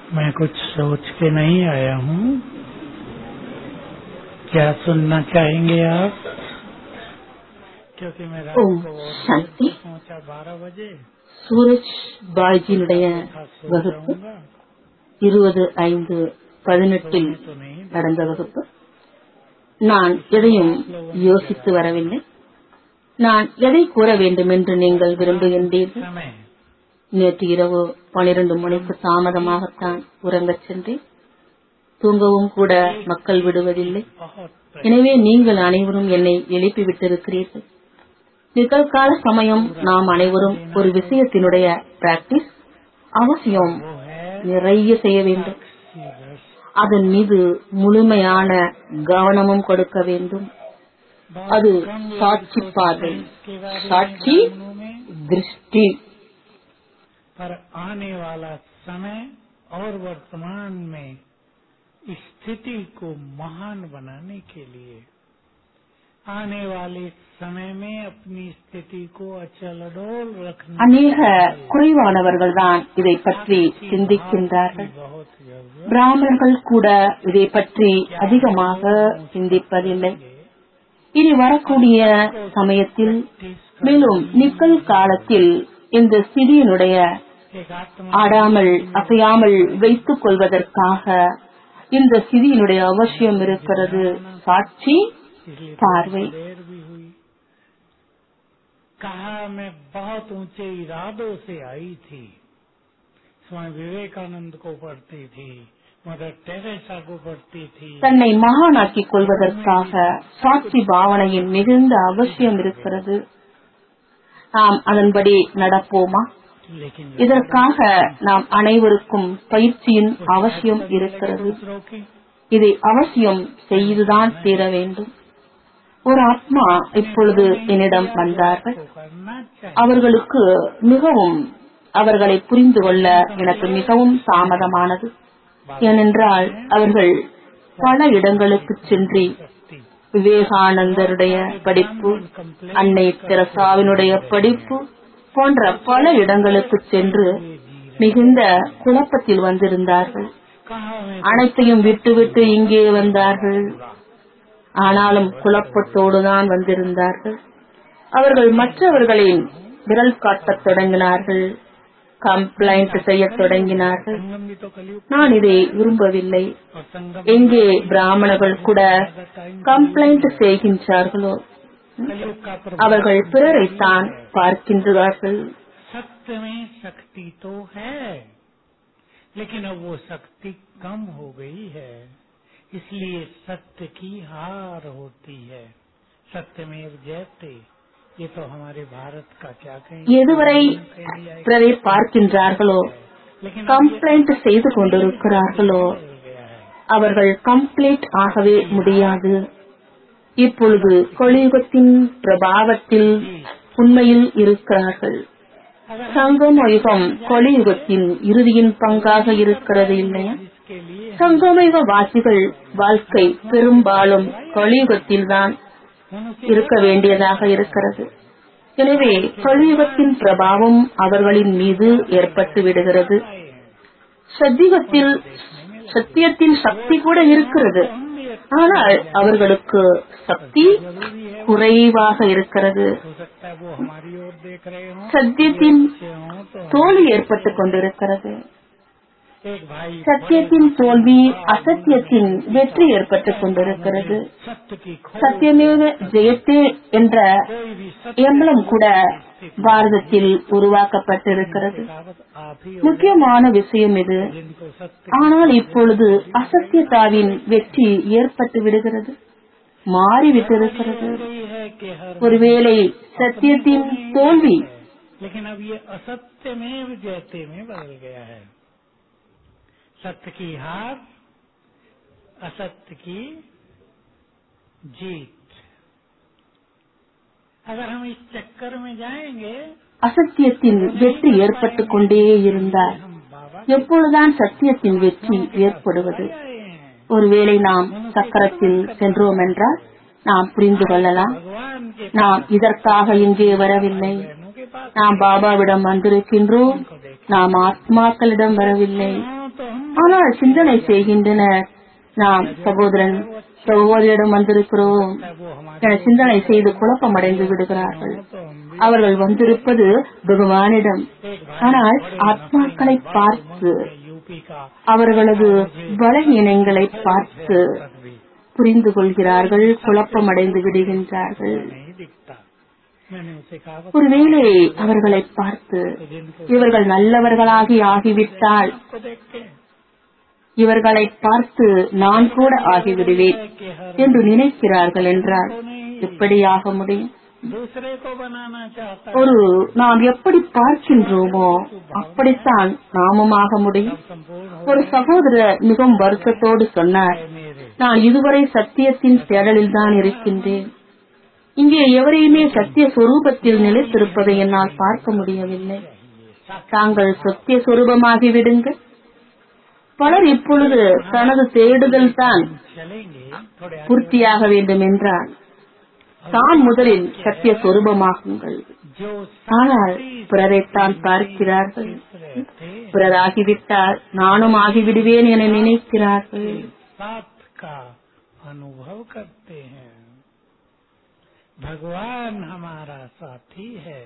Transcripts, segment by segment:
मैं कुछ सोच के नहीं आया हूँ क्या सुनना चाहेंगे आप क्योंकि मैं रात ओम को बहुत शांति। देर से पहुंचा बारह बजे சூரஜ் பாய்ஜியினுடைய था सो வகுப்பு जाऊंगा இருபது ஐந்து பதினெட்டில் सोने तो नहीं நடந்த வகுப்பு நான் எதையும் யோசித்து வரவில்லை நான் எதை கூற வேண்டும் என்று நீங்கள் விரும்புகின்றீர்கள் समय நேற்று இரவு பனிரெண்டு மணிக்கு தாமதமாகத்தான் உறங்கச் சென்றேன் தூங்கவும் கூட மக்கள் விடுவதில்லை बहुत எனவே நீங்கள் அனைவரும் என்னை எழுப்பி விட்டிருக்கிறீர்கள் நிகழ்கால சமயம் நாம் அனைவரும் ஒரு விஷயத்தினுடைய பிராக்டிஸ் அவசியம் वो है நிறைய செய்ய வேண்டும் सीरस அதன் மீது முழுமையான கவனமும் கொடுக்க வேண்டும் அது சாட்சி பார்வை சாட்சி திருஷ்டி पर आने वाला समय और वर्तमान में स्थिति को महान बनाने के लिए आने वाले समय में अपनी स्थिति को अचल अडोल रखने அநேக குறைவானவர்கள் தான் இதை பற்றி சிந்திக்கின்றார்கள் बहुत जरूरत பிராமணர்கள் கூட இதை பற்றி அதிகமாக சிந்திப்பதில்லை இனி வரக்கூடிய சமயத்தில் மேலும் நிக்கல் காலத்தில் இந்த ஸ்திதியினுடைய एक आत्मा ஆடாமல் அசையாமல் வைத்துக் கொள்வதற்காக இந்த ஸ்திதியினுடைய அவசியம் இருக்கிறது சாட்சி इसलिए பார்வை देर भी हुई कहा मैं बहुत ऊंचे इरादों से आई थी स्वामी विवेकानंद को पढ़ती थी मदर टेरेसा को पढ़ती थी தன்னை மகானாக்கிக் கொள்வதற்காக சாட்சி பாவனையின் மிகுந்த அவசியம் இருக்கிறது நாம் அதன்படி நடப்போமா लेकिन இதற்காக நாம் அனைவருக்கும் பயிற்சியின் அவசியம் இருக்கிறது दूसरों की இதை அவசியம் செய்துதான் தீர வேண்டும் ஒரு ஆத்மா இப்பொழுது என்னிடம் வந்தார்கள் को करना चाहिए அவர்களுக்கு மிகவும் அவர்களை புரிந்து கொள்ள எனக்கு மிகவும் தாமதமானது ஏனென்றால் அவர்கள் பல இடங்களுக்கு சென்று शक्ति விவேகானந்தருடைய படிப்பு அன்னை தெரசாவினுடைய படிப்பு போன்ற பல இடங்களுக்கு சென்று மிகுந்த குழப்பத்தில் வந்திருந்தார்கள் कहा मैं அனைத்தையும் விட்டுவிட்டு இங்கே வந்தார்கள் ஆனாலும் குழப்பத்தோடுதான் வந்திருந்தார்கள் அவர்கள் மற்றவர்களின் விரல் காட்டத் தொடங்கினார்கள் கம்ப்ளைண்ட் செய்யத் தொடங்கினார்கள் संगम भी तो कलयुग நான் இதை விரும்பவில்லை और संगम எங்கே பிராமணர்கள் கூட கம்ப்ளைண்ட் செய்கின்றார்களோ कलयुग का प्रभाव அவர்கள் பிறரைத்தான் பார்க்கின்றார்கள் सत्य में शक्ति तो है लेकिन अब वो शक्ति कम हो गई है इसलिए सत्य की हार होती है सत्यमेव जयते ये तो हमारे भारत का क्या कहें எதுவரை कहीं आएगा। பிறரை பார்க்கின்றார்களோ लेकिन अब கம்ப்ளைண்ட் செய்து கொண்டிருக்கிறார்களோ ये बदल गया है அவர்கள் கம்ப்ளீட் ஆகவே முடியாது இப்பொழுது கலியுகத்தின் பிரபாவத்தில் உண்மையில் இருக்கிறார்கள் अगर சங்கம யுகம் கலியுகத்தின் இறுதியின் பங்காக இருக்கிறது இல்லையா इसके लिए சங்கமயுக வாசிகள் வாழ்க்கை பெரும்பாலும் கலியுகத்தில்தான் मनुष्य இருக்க வேண்டியதாக இருக்கிறது எனவே கலியுகத்தின் பிரபாவம் அவர்களின் மீது ஏற்பட்டு விடுகிறது आए हैं சத்தியத்தில் சத்தியத்தின் சக்தி கூட இருக்கிறது हम भी ஆனால் அவர்களுக்கு சக்தி जरूरी है குறைவாக இருக்கிறது हो सकता है वो हमारी ओर देख रहे हों சத்தியத்தின் से हों तो தோல்வி ஏற்பட்டுக் கொண்டிருக்கிறது एक भाई சத்தியத்தின் தோல்வி அசத்தியத்தின் வெற்றி ஏற்பட்டுக் கொண்டிருக்கிறது सत्य की खो சத்தியமேவ ஜெயத்தே என்ற कोई भी सत्य எம்பளம் கூட பாரதத்தில் உருவாக்கப்பட்டிருக்கிறது कहावत आप ही हो முக்கியமான விஷயம் இது जिनको सत्य ஆனால் இப்பொழுது அசத்தியத்தாவின் வெற்றி ஏற்பட்டு விடுகிறது மாறிவிட்டிருக்கிறது रही है कि हर ஒருவேளை சத்தியத்தின் தோல்வி लेकिन अब ये असत्य में जयते में बदल गया है सत्य की हार असत्य की जीत अगर हम इस चक्कर में जाएंगे அசத்தியத்தின் வெற்றி ஏற்பட்டுக் கொண்டே இருந்தால் हम बाबा எப்பொழுதுதான் சத்தியத்தின் வெற்றி ஏற்படுவது के आए हैं ஒருவேளை நாம் சக்கரத்தில் சென்றோம் என்றால் நாம் புரிந்து கொள்ளலாம் भगवान के நாம் இதற்காக இங்கே வரவில்லை बहनों के पास நாம் பாபாவிடம் வந்திருக்கின்றோம் நாம் ஆத்மாக்களிடம் வரவில்லை हाँ, तो हम ஆனால் சிந்தனை செய்கின்றனர் நாம் சகோதரன் சகோதரியிடம் வந்திருக்கிறோம் वो हमारे என சிந்தனை செய்து குழப்பமடைந்து விடுகிறார்கள் तो हम भी அவர்கள் வந்திருப்பது பகவானிடம் एक भाई ஆனால் ஆத்மாக்களை பார்த்து यूपी का அவர்களது பலகீனங்களை பார்த்து तक भी புரிந்து கொள்கிறார்கள் குழப்பமடைந்து விடுகின்றார்கள் नहीं दिखता मैंने उसे कहा वो ஒருவேளை அவர்களை பார்த்து जिनको இவர்கள் நல்லவர்களாகி ஆகிவிட்டால் को देख के இவர்களை பார்த்து நான் கூட ஆகிவிடுவேன் कि हर என்று நினைக்கிறார்கள் என்றால் எப்படியாக முடியும் दूसरे को बनाना चाहता ஒரு நாம் எப்படி பார்க்கின்றோமோ அப்படித்தான் நாமும் ஆக முடியும் संपूर्ण हो ஒரு சகோதரர் மிகவும் வருத்தத்தோடு சொன்னார் मेरे நான் இதுவரை சத்தியத்தின் தேடலில் தான் இருக்கின்றேன் இங்கே எவரையுமே சத்திய சொரூபத்தில் நிலைத்திருப்பதை என்னால் பார்க்க முடியவில்லை தாங்கள் சத்திய சொரூபமாகி விடுங்கள் பலர் இப்பொழுது தனது தேடுதல் தான் चलेंगे थोड़े आगे பூர்த்தியாக வேண்டும் என்றால் தான் முதலில் சத்திய சொரூபமாகுங்கள் जो ஆனால் பிறரைத்தான் பார்க்கிறார்கள் रहते பிறராகிவிட்டால் நானும் ஆகிவிடுவேன் என நினைக்கிறார்கள் साथ का अनुभव करते हैं भगवान हमारा साथी है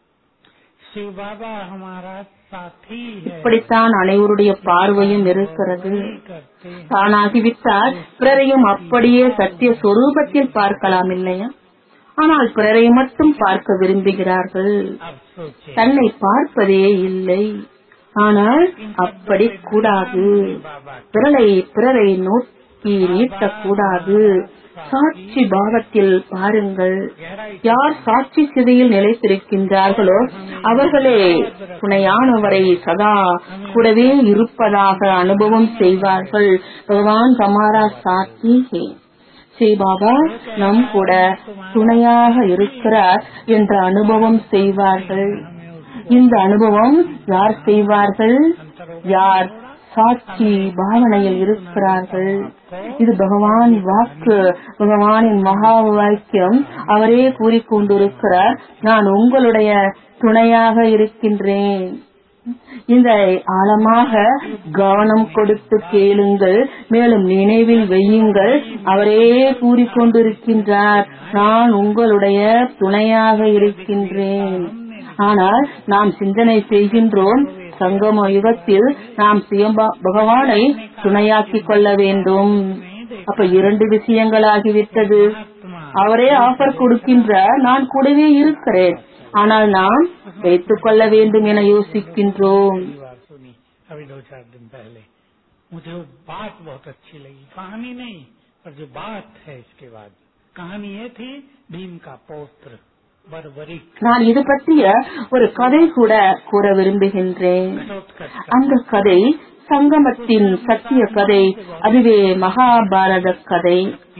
शिव बाबा हमारा साथी है இப்படித்தான் அனைவருடைய பார்வையும் இருக்கிறது करते हैं தானாகிவிட்டால் பிறரையும் அப்படியே சத்திய சொரூபத்தில் பார்க்கலாம் இல்லையா ஆனால் பிறரை மட்டும் பார்க்க விரும்புகிறார்கள் अब सोचे தன்னை பார்ப்பதே இல்லை ஆனால் அப்படி கூடாது बाबा பிறரை பிறரை நோக்கி நீட்டக்கூடாது சாட்சி பாவத்தில் பாருங்கள் गहराई யார் சாட்சி சிதையில் நிலைத்திருக்கின்றார்களோ அவர்களே துணையானவரை சதா கூடவே இருப்பதாக அனுபவம் செய்வார்கள் பகவான் கமாரா சாட்சி ஹே ஸ்ரீ பாபா நம் கூட துணையாக இருக்கிறார் என்ற அனுபவம் செய்வார்கள் இந்த அனுபவம் யார் செய்வார்கள் யார் சாட்சி பாவனையில் இருக்கிறார்கள் இது பகவான் வாக்கு பகவானின் மகா வாக்கியம் அவரே கூறிக்கொண்டிருக்கிறார் நான் உங்களுடைய துணையாக இருக்கின்றேன் இந்த ஆழமாக கவனம் கொடுத்து கேளுங்கள் மேலும் நினைவில் வையுங்கள் அவரே கூறிக்கொண்டிருக்கின்றார் நான் உங்களுடைய துணையாக இருக்கின்றேன் ஆனால் நாம் சிந்தனை செய்கின்றோம் சங்கம யுகத்தில் நாம் சுயம்பா பகவானை துணையாக்கிக் கொள்ள வேண்டும் அப்ப இரண்டு விஷயங்களாகிவிட்டது அவரே ஆஃபர் கொடுக்கின்றார் நான் கூடவே இருக்கிறேன் ஆனால் நாம் வைத்துக் கொள்ள வேண்டும் என யோசிக்கின்றோம் पहली बार सुनी अभी दो चार दिन पहले मुझे वो बात बहुत अच्छी लगी कहानी नहीं पर जो बात है इसके बाद कहानी ये थी भीम का पौत्र बरबरिक நான் இது पற்றிய ஒரு கதை கூட கூற விரும்புகின்றேன் घटोत्कच அந்த கதை சங்கமத்தின் சத்திய கதை அதுவே மகாபாரத கதை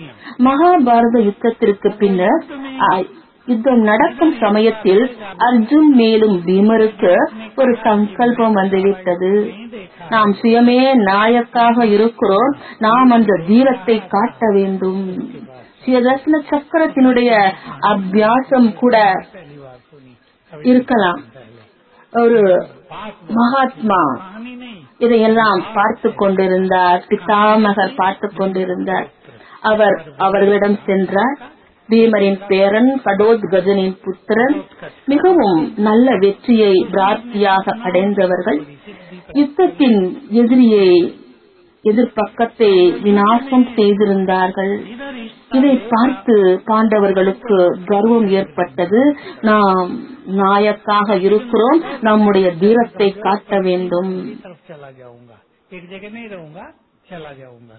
மகாபாரத யுத்தத்திற்கு பின்னர் ஆ, யுத்தம் நடக்கும் சமயத்தில் அர்ஜுன் மேலும் பீமருக்கு ஒரு சங்கல்பம் வந்துவிட்டது நாம் சுயமே நாயக்காக இருக்கிறோம் நாம் அந்த தீரத்தை காட்ட வேண்டும் சுயதர்சன சக்கரத்தினுடைய அபியாசம் கூட पहली बार सुनी இருக்கலாம் ஒரு बात மகாத்மா कहानी नहीं இதையெல்லாம் பார்த்து கொண்டிருந்தார் பிதாமகர் பார்த்து கொண்டிருந்தார் அவர் அவர்களிடம் சென்றார் பீமரின் பேரன் கடோத்கஜனின் புத்திரன் மிகவும் நல்ல வெற்றியை பிராப்தியாக அடைந்தவர்கள் யுத்தத்தின் எதிரியை எதிர்பக்கத்தை விநாசம் செய்திருந்தார்கள் इधर इस இதை பார்த்து பாண்டவர்களுக்கு கர்வம் ஏற்பட்டது நாம் நாயக்காக இருக்கிறோம் நம்முடைய தீரத்தை காட்ட வேண்டும் तरफ चला जाऊंगा एक जगह नहीं रहूंगा चला जाऊंगा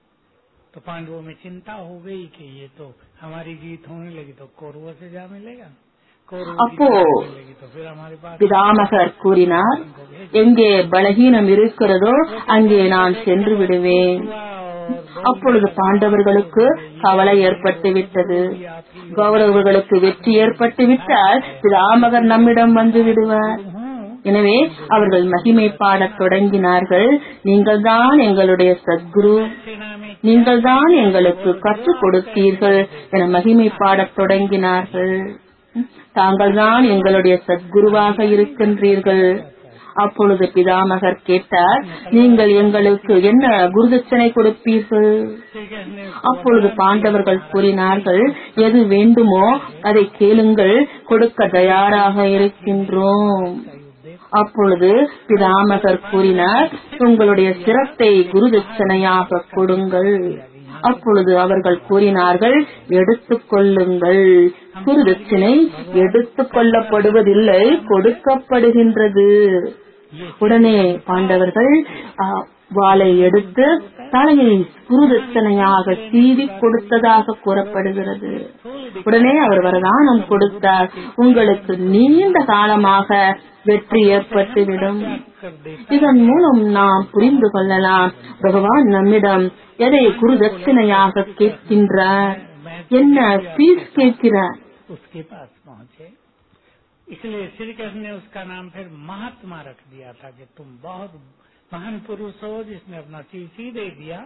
तो पांडवों में चिंता हो गई कि ये तो हमारी जीत होने लगी तो कौरवों से जा मिलेगा कौरवों की அப்போ जीत मिलेगी तो फिर हमारे पास பிதாமகர் கூறினார் எங்கே பலகீனம் இருக்கிறதோ அங்கே நான் சென்று விடுவேன் அப்பொழுது பாண்டவர்களுக்கு கவலை ஏற்பட்டு விட்டது கௌரவர்களுக்கு வெற்றி ஏற்பட்டு விட்டால் பிதாமகர் நம்மிடம் வந்து விடுவார் எனவே அவர்கள் மகிமை பாடத் தொடங்கினார்கள் நீங்கள்தான் எங்களுடைய சத்குரு सेना में நீங்கள்தான் எங்களுக்கு கற்றுக் கொடுத்தீர்கள் என மகிமை பாடத் தொடங்கினார்கள் தாங்கள்தான் எங்களுடைய சத்குருவாக இருக்கின்றீர்கள் அப்பொழுது பிதாமகர் கேட்டார் நீங்கள் எங்களுக்கு என்ன குருதட்சணை கொடுப்பீர்கள் श्री कृष्ण ने அப்பொழுது பாண்டவர்கள் கூறினார்கள் எது வேண்டுமோ அதை கேளுங்கள் கொடுக்க தயாராக இருக்கின்றோம் அப்பொழுது பிதாமகர் கூறினார் உங்களுடைய சிரத்தை குருதட்சணையாக கொடுங்கள் அப்பொழுது அவர்கள் கூறினார்கள் எடுத்துக் கொள்ளுங்கள் குருதட்சிணை எடுத்துக் கொள்ளப்படுவதில்லை கொடுக்கப்படுகின்றது உடனே பாண்டவர்கள் ஆ, வாளை எடுத்து தலையை குருதட்சணையாக சீவி கொடுத்ததாக கூறப்படுகிறது உடனே அவர் வரதானம் கொடுத்தார் உங்களுக்கு நீண்ட காலமாக வெற்றி ஏற்பட்டுவிடும் कर दे இதன் மூலம் நாம் புரிந்து கொள்ளலாம் பகவான் நம்மிடம் எதை குருதட்சிணையாக கேட்கின்றார் என்ன பீஸ் கேட்கிறார் उसके पास पहुंचे इसलिए श्री कृष्ण ने उसका नाम फिर महात्मा रख दिया था कि तुम बहुत महान पुरुष हो जिसने अपना चीज दे दिया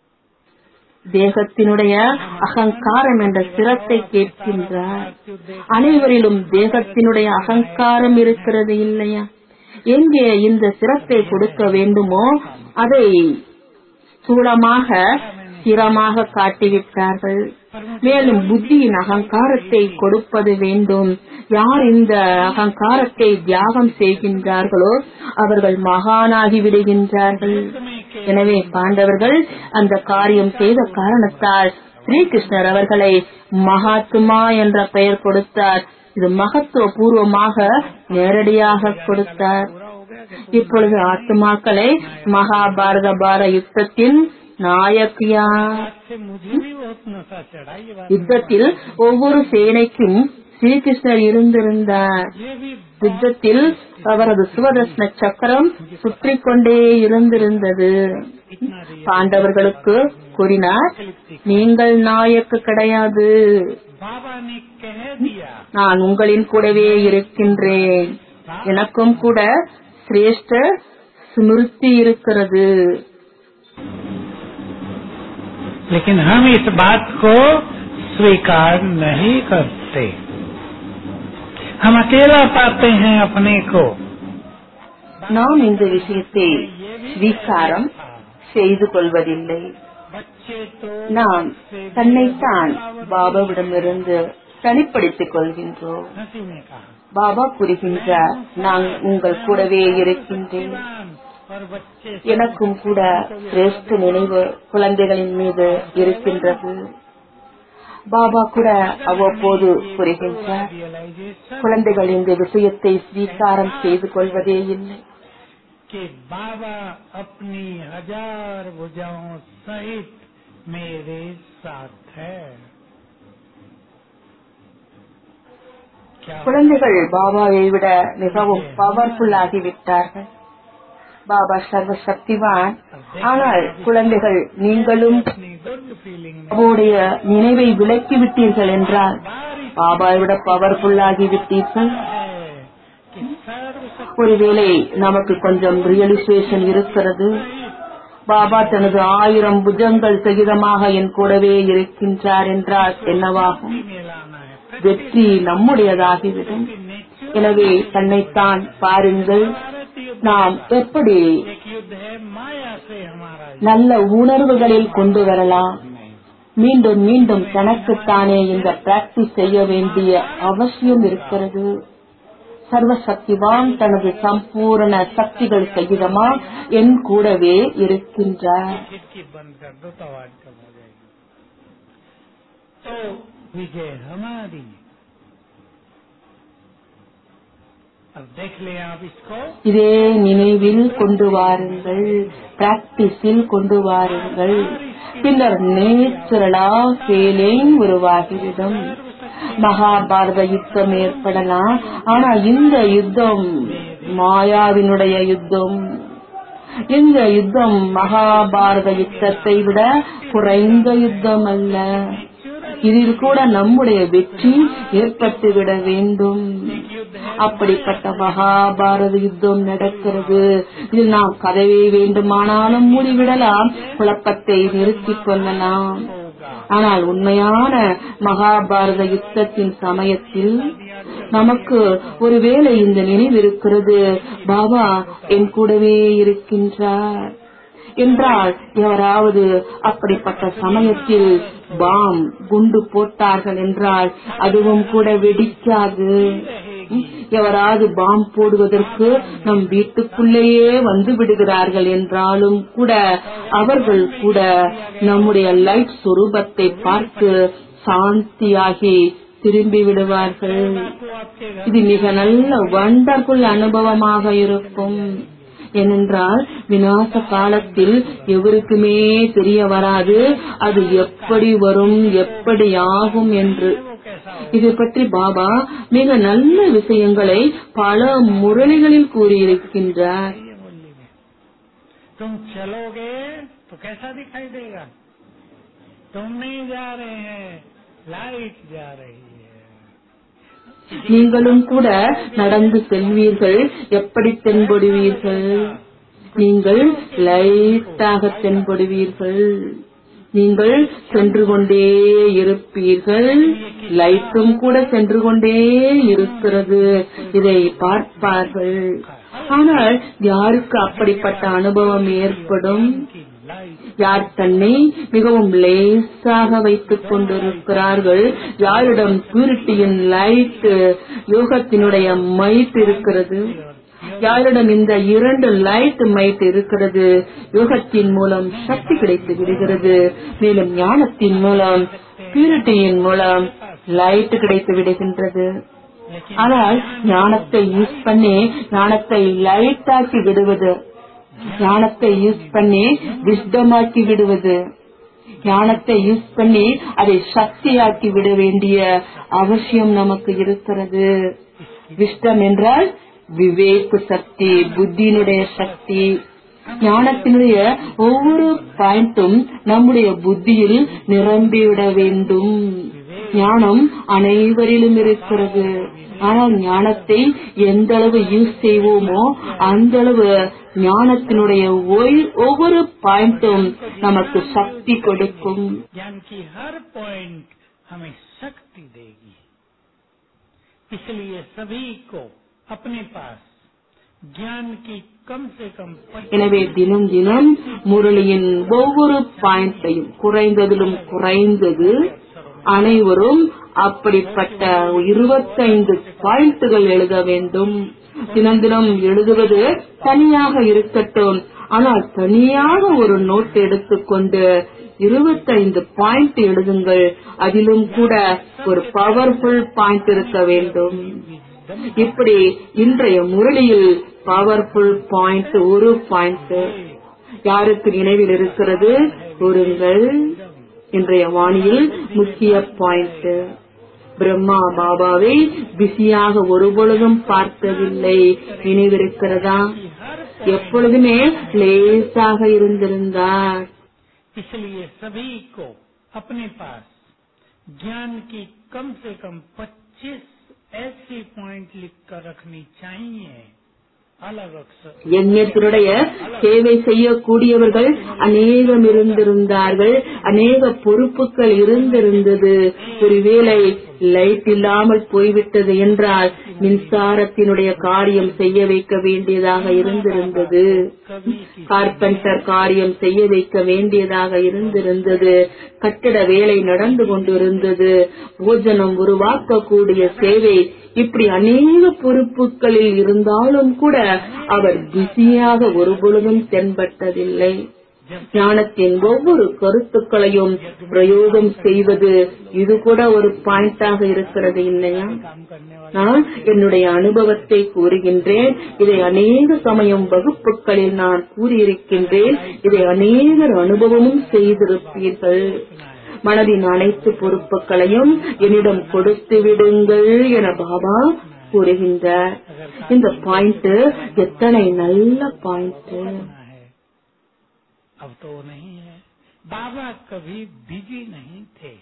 தேகத்தினுடைய அகங்காரம் என்ற சிரத்தை கேட்கின்றார் அனைவரிலும் தேகத்தினுடைய அகங்காரம் இருக்கிறது இல்லையா எங்கே இந்த சிரத்தை கொடுக்க வேண்டுமோ அதை ஸ்தூலமாக ஸ்திரமாக காட்டிவிட்டார்கள் மேலும் புத்தியின் அகங்காரத்தை கொடுப்பது வேண்டும் யார் இந்த அகங்காரத்தை தியாகம் செய்கின்றார்களோ அவர்கள் மகானாகி விடுகின்றார்கள் எனவே பாண்டவர்கள் அந்த காரியம் செய்த காரணத்தால் ஸ்ரீகிருஷ்ணர் அவர்களை மகாத்மா என்ற பெயர் கொடுத்தார் இது மகத்துவ பூர்வமாக நேரடியாக கொடுத்தார் இப்பொழுது ஆத்மாக்களை மகாபாரத பார யுத்தத்தின் நாயக்கியா आज से मुझे भी बहुत नशा चढ़ा ये बात யுத்தத்தில் ஒவ்வொரு சேனைக்கும் ஸ்ரீகிருஷ்ணர் இருந்திருந்தார் ये भी யுத்தத்தில் அவரது சுவதர்ஷ்ண சக்கரம் சுற்றி கொண்டே இருந்திருந்தது इतना रियल பாண்டவர்களுக்கு கூறினார் நீங்கள் நாயக்கு கிடையாது बाबा ने कह दिया நான் உங்களின் கூடவே இருக்கின்றேன் எனக்கும் கூட சிரேஷ்ட ஸ்மிருதி இருக்கிறது लेकिन हम इस बात को स्वीकार नहीं करते हम अकेला पाते हैं अपने को நாம் இந்த விஷயத்தை ஸ்வீகாரம் செய்து கொள்வதில்லை बच्चे तो நாம் தன்னைத்தான் பாபாவிடமிருந்து தனிப்படுத்திக் கொள்கின்றோம் हंसी ने कहा பாபா கூறுகின்றார் நான் உங்கள் கூடவே இருக்கின்றேன் और बच्चे எனக்கும் கூட சிரேஷ்ட நினைவு குழந்தைகளின் மீது இருக்கின்றது பாபா கூட அவ்வப்போது கூறுகின்றார் रियलाइजेशन குழந்தைகள் இந்த விஷயத்தை ஸ்வீகாரம் செய்து கொள்வதே இல்லை कि बाबा अपनी हजार भुजाओं सहित मेरे साथ है क्या குழந்தைகள் பாபாவை விட மிகவும் பவர்ஃபுல் ஆகிவிட்டார்கள் பாபா சர்வ சக்திவான் ஆனால் குழந்தைகள் நீங்களும் अपनी गुड फीलिंग में பாபாவுடைய நினைவை விலக்கி விட்டீர்கள் என்றால் பாபாவை விட பவர்ஃபுல் ஆகிவிட்டீர்கள் है कि सर्व ஒருவேளை நமக்கு கொஞ்சம் ரியலைசேஷன் இருக்கிறது பாபா தனது ஆயிரம் புஜங்கள் சகிதமாக என் கூடவே இருக்கின்றார் என்றால் என்னவாகும் शक्ति में लाना है வெற்றி நம்முடையதாகிவிடும் எனவே தன்னைத்தான் பாருங்கள் நாம் எப்படி एक युद्ध है माया से हमारा நல்ல உணர்வுகளில் கொண்டு வரலாம் மீண்டும் மீண்டும் தனக்குத்தானே இந்த பிராக்டிஸ் செய்ய வேண்டிய அவசியம் இருக்கிறது சர்வசக்திவான் தனது சம்பூரண சக்திகள் சகிதமா என் கூடவே இருக்கின்றார் खिड़की बंद कर दो तो आवाज कम हो जाएगी तो विजय हमारी अब देख ले आप इसको இதே நினைவில் கொண்டு வாருங்கள் பிராக்டிஸில் கொண்டு வாருங்கள் பின்னர் நேச்சுரலா ஃபீலிங் உருவாகிவிடும் மகாபாரத யுத்தம் ஏற்படலாம் ஆனா இந்த யுத்தம் மாயாவினுடைய யுத்தம் இந்த யுத்தம் மகாபாரத யுத்தத்தை விட குறைந்த யுத்தம் அல்ல இதில் கூட நம்முடைய வெற்றி ஏற்பட்டுவிட வேண்டும் அப்படிப்பட்ட மகாபாரத யுத்தம் நடக்கிறது இதில் நாம் கதவை வேண்டுமானாலும் மூடிவிடலாம் குழப்பத்தை நிறுத்திக் கொள்ளலாம் ஆனால் உண்மையான மகாபாரத யுத்தத்தின் சமயத்தில் நமக்கு ஒருவேளை இந்த நினைவு இருக்கிறது பாபா என் கூடவே இருக்கின்றார் என்றால் யாராவது அப்படிப்பட்ட சமயத்தில் பாம் குண்டு போட்டார்கள் என்றால் அதுவும் கூட வெடிக்காது எவராது பாம் போடுவதற்கு நம் வீட்டுக்குள்ளேயே வந்து விடுகிறார்கள் என்றாலும் கூட அவர்கள் கூட நம்முடைய லைட் சொரூபத்தை பார்த்து சாந்தியாகி திரும்பி விடுவார்கள் இது மிக நல்ல வண்டர்ஃபுல் அனுபவமாக இருக்கும் ஏனென்றால் விநாச காலத்தில் எவருக்குமே தெரிய வராது அது எப்படி வரும் எப்படி ஆகும் என்று இது பற்றி பாபா மிக நல்ல விஷயங்களை பல முரளிகளில் கூறியிருக்கின்றார் ये मुरली में तुम चलोगे तो कैसा दिखाई देगा तुम नहीं जा रहे हैं लाइट जा रही है நீங்களும் கூட நடந்து செல்வீர்கள் எப்படி தென்படுவீர்கள் நீங்கள் லைட்டாக தென்படுவீர்கள் நீங்கள் சென்று கொண்டே இருப்பீர்கள் லைட்டும் கூட சென்று கொண்டே இருக்கிறது இதை பார்ப்பார்கள் ஆனால் யாருக்கு அப்படிப்பட்ட அனுபவம் ஏற்படும் की लाइट யார் தன்னை மிகவும் லேசாக வைத்துக் கொண்டிருக்கிறார்கள் யாரிடம் பியூரிட்டியின் லைட் யோகத்தினுடைய மைட் இருக்கிறது யாரிடம் இந்த இரண்டு லைட் மைட் இருக்கிறது யோகத்தின் மூலம் சக்தி கிடைத்து விடுகிறது மேலும் ஞானத்தின் மூலம் பியூரிட்டியின் மூலம் லைட் கிடைத்து விடுகின்றது ஆனால் ஞானத்தை யூஸ் பண்ணி ஞானத்தை லைட் ஆக்கி விடுவது ஞானத்தை யூஸ் பண்ணி விஸ்டமாக்கி விடுவது ஞானத்தை யூஸ் பண்ணி அதை சக்தியாக்கி விட வேண்டிய அவசியம் நமக்கு இருக்கிறது விஸ்டம் என்றால் விவேக்கு சக்தி புத்தியினுடைய சக்தி ஞானத்தினுடைய ஒவ்வொரு பாயிண்டும் நம்முடைய புத்தியில் நிரம்பிவிட வேண்டும் ஞானம் அனைவரிலும் இருக்கிறது ஆனால் ஞானத்தை எந்த அளவு யூஸ் செய்வோமோ அந்த அளவு ஞானத்தினுடைய ஒய்- ஒவ்வொரு பாயிண்டும் நமக்கு சக்தி கொடுக்கும் ज्ञान की हर पॉइंट हमें शक्ति देगी इसलिए सभी को अपने पास ज्ञान की कम से कम पच्चीस எனவே தினம் தினம் முரளியின் ஒவ்வொரு பாயிண்டையும் குறைந்ததிலும் குறைந்தது அனைவரும் அப்படிப்பட்ட இருபத்தைந்து பாயிண்ட்கள் எழுத வேண்டும் தினம் தினம் எழுதுவது தனியாக இருக்கட்டும் ஆனால் தனியாக ஒரு நோட் எடுத்துக்கொண்டு இருபத்தைந்து பாயிண்ட் எழுதுங்கள் அதிலும் கூட ஒரு பவர்ஃபுல் பாயிண்ட் இருக்க வேண்டும் இப்படி இன்றைய முரளியில் பவர்ஃபுல் பாயிண்ட் ஒரு பாயிண்ட் யாருக்கு நினைவில் இருக்கிறது கூறுங்கள் இன்றைய வாணியில் முக்கிய பாயிண்ட் பிரம்மா பாபாவை பிஸியாக ஒருபொழுதும் பார்த்ததில்லை நினைவிருக்கிறதா எப்பொழுதுமே லேசாக இருந்திருந்தார் इसलिए सभी को अपने पास ज्ञान की कम से कम 25 ऐसी पॉइंट लिखकर रखनी चाहिए अलग अक्षर யஜ்ஞத்தினுடைய சேவை செய்யக்கூடியவர்கள் அநேகம் இருந்திருந்தார்கள் அநேக பொறுப்புகள் இருந்திருந்தது ஒருவேளை லைட் இல்லாமல் போய்விட்டது என்றால் மின்சாரத்தினுடைய காரியம் செய்ய வைக்க வேண்டியதாக இருந்திருந்தது கார்பெண்டர் காரியம் செய்ய வைக்க வேண்டியதாக இருந்திருந்தது கட்டிட வேலை நடந்து கொண்டிருந்தது போஜனம் உருவாக்கக்கூடிய சேவை இப்படி அநேக பொறுப்புகளில் இருந்தாலும் கூட அவர் பிஸியாக ஒருபொழுதும் தென்பட்டதில்லை ஞானத்தின் ஒவ்வொரு கருத்துக்களையும் பிரயோகம் செய்வது இது கூட ஒரு பாயிண்டாக இருக்கிறது இல்லையா काम करने वाले நான் என்னுடைய அனுபவத்தை கூறுகின்றேன் இதை அநேக சமயம் வகுப்புகளில் நான் கூறியிருக்கின்றேன் இதை அநேகர் அனுபவமும் செய்திருப்பீர்கள் மனதின் அனைத்து பொறுப்புகளையும் என்னிடம் கொடுத்து விடுங்கள் என பாபா கூறுகின்றார் இந்த பாயிண்ட் எத்தனை நல்ல பாயிண்ட் होना है अब तो वो नहीं है बाबा कभी बिजी नहीं थे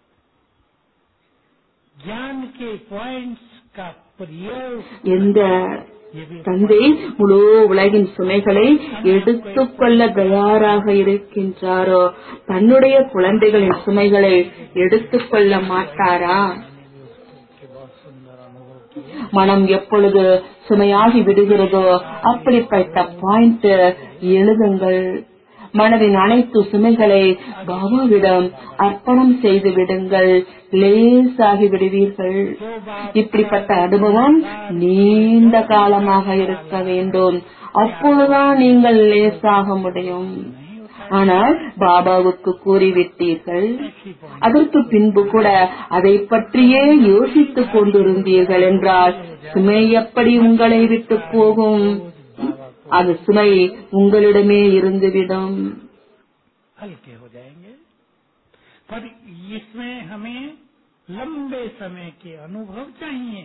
ज्ञान के पॉइंट्स का प्रयोग எந்த ये भी தந்தை முழு உலகின் சுமைகளை எடுத்துக்கொள்ள தயாராக இருக்கின்றாரோ தன்னுடைய குழந்தைகளின் சுமைகளை எடுத்துக்கொள்ள மாட்டாரா के बहुत सुंदर अनुभव மனம் எப்பொழுது சுமையாகி விடுகிறதோ அப்படிப்பட்ட பாயிண்ட் எழுதுங்கள் மனதின் அனைத்து சுமைகளை பாபாவிடம் அர்ப்பணம் செய்து விடுங்கள் லேசாகி விடுவீர்கள் இப்படிப்பட்ட அனுபவம் நீண்ட காலமாக இருக்க வேண்டும் அப்பொழுதுதான் நீங்கள் லேசாக முடியும் ஆனால் பாபாவுக்கு கூறிவிட்டீர்கள் அதற்கு பின்பு கூட அதை பற்றியே யோசித்துக் கொண்டிருந்தீர்கள் என்றால் சுமை எப்படி உங்களை விட்டு போகும் அது சுமை உங்களிடமே இருந்துவிடும் हल्के हो जाएंगे पर इसमें हमें लंबे समय के अनुभव चाहिए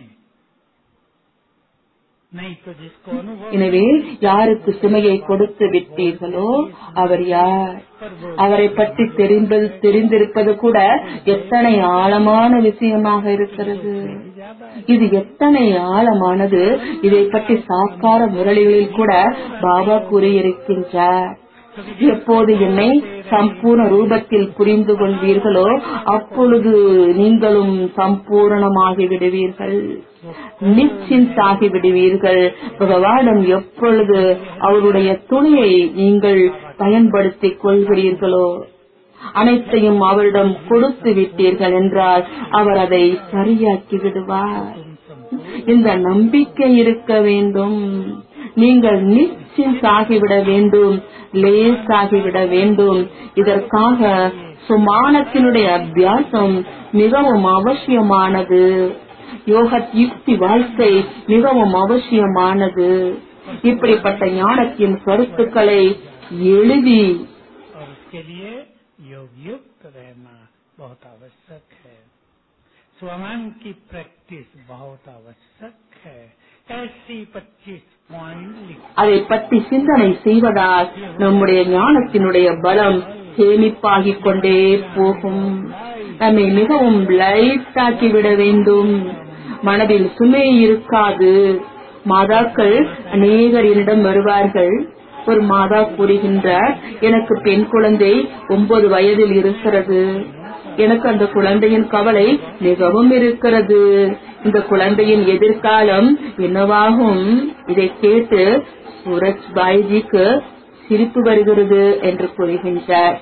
नहीं तो जिसको अनुभव எனவே யாருக்கு சுமையை கொடுத்து விட்டீர்களோ அவர் யார் அவரை பற்றி தெரிந்தது தெரிந்திருப்பது கூட எத்தனை ஆழமான விஷயமாக இருக்கிறது இது எத்தனை ஆழமானது இதை பற்றி சாக்கார முரளிகளில் கூட பாபா கூறியிருக்கின்றார் எப்போது என்னை சம்பூர்ண ரூபத்தில் புரிந்து கொள்வீர்களோ அப்பொழுது நீங்களும் சம்பூரணமாகி விடுவீர்கள் நிச்சிந்தாகி விடுவீர்கள் பகவானும் எப்பொழுது அவருடைய துணையை நீங்கள் பயன்படுத்திக் கொள்கிறீர்களோ அனைத்தையும் அவரிடம் கொடுத்து விட்டீர்கள் என்றால் அவர் அதை சரியாக்கி விடுவார் இந்த நம்பிக்கை இருக்க வேண்டும் நீங்கள் நிச்சிந்தாகிவிட வேண்டும் லேசாகிவிட வேண்டும் இதற்காக சுமானத்தினுடைய அபியாசம் மிகவும் அவசியமானது யோக யுக்தி வாழ்க்கை மிகவும் அவசியமானது இப்படிப்பட்ட ஞானத்தின் கருத்துக்களை எழுதி और उसके लिए योग युक्त रहना बहुत आवश्यक है स्वमान की प्रैक्टिस बहुत आवश्यक है ऐसी 25 पॉइंट लिख அதை பற்றி சிந்தனை செய்வதால் நம்முடைய ஞானத்தினுடைய பலம் சேமிப்பாகிக் கொண்டே போகும் நம்மை மிகவும் லைட் ஆக்கிவிட வேண்டும் மனதில் சுமை இருக்காது மாதாக்கள் அநேகர் என்னிடம் வருவார்கள் ஒரு மாதா கூறுகின்றார் எனக்கு பெண் குழந்தை ஒன்பது வயதில் இருக்கிறது எனக்கு அந்த குழந்தையின் கவலை மிகவும் இருக்கிறது இந்த குழந்தையின் எதிர்காலம் என்னவாகும் இதை கேட்டு சூரஜ் பாய்ஜிக்கு சிரிப்பு வருகிறது என்று கூறுகின்றார்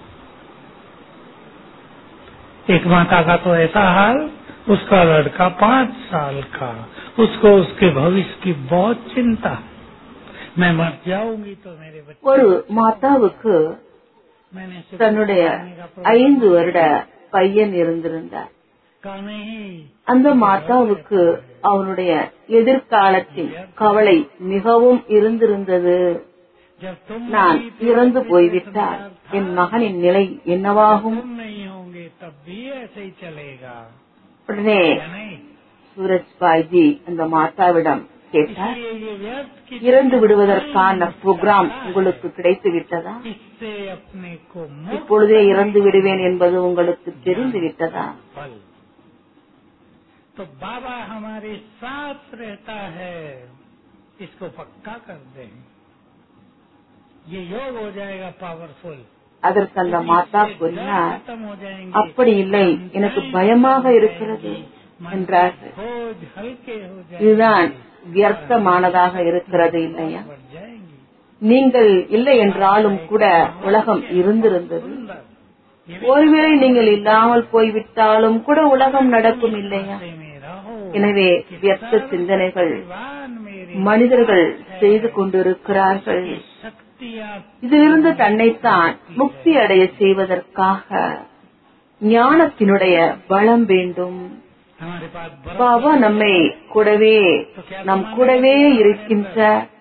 एक माता का तो ऐसा हाल उसका लड़का पाँच साल का उसको उसके भविष्य की बहुत चिंता मैं मर जाऊंगी तो मेरे बच्चे ஒரு மாதாவுக்கு मैंने इसे தன்னுடைய बताने का प्रयास ஐந்து வருட பையன் இருந்திருந்தார் का नहीं அந்த மாதாவுக்கு அவனுடைய எதிர்காலத்தில் கவலை மிகவும் இருந்திருந்தது जब तुम நான் नहीं थे, இறந்து तो போய்விட்டால் संसार था। என் மகனின் நிலை என்னவாகும் तुम नहीं होंगे तब भी ऐसे ही चलेगा உடனே या नहीं சூரஜ் பாய்ஜி அந்த மாதாவிடம் கேட்டார் इसलिए ये व्यर्थ की இறந்து விடுவதற்கான புரோகிராம் உங்களுக்கு கிடைத்து விட்டதா इससे अपने को मुक्त இப்பொழுதே இறந்து விடுவேன் என்பது உங்களுக்கு தெரிந்து விட்டதா फल तो बाबा हमारे साथ रहता है इसको पक्का कर दें ये योग हो जाएगा पावरफुल அதற்கு அந்த மாதா கூறினார் खत्म हो जाएंगे அப்படி இல்லை எனக்கு பயமாக இருக்கிறது என்றார்கள் बोझ हल्के हो இதுதான் जाएंगे வியர்த்தமானதாக இருக்கிறது இல்லையா बढ़ जाएंगे நீங்கள் இல்லை என்றாலும் கூட உலகம் இருந்திருந்தது सुंदर ये ஒருவேளை நீங்கள் இல்லாமல் போய்விட்டாலும் கூட உலகம் நடக்கும் இல்லையா विश्वास में रहो எனவே வியர்த்த சிந்தனைகள் भगवान मेरे மனிதர்கள் செய்து கொண்டிருக்கிறார்கள் की शक्तियाँ இதிலிருந்து தன்னைத்தான் முக்தி அடைய செய்வதற்காக ஞானத்தினுடைய பலம் வேண்டும் हमारे पास बर्फ பாபா நம்மை கூடவே நம் கூடவே இருக்கின்ற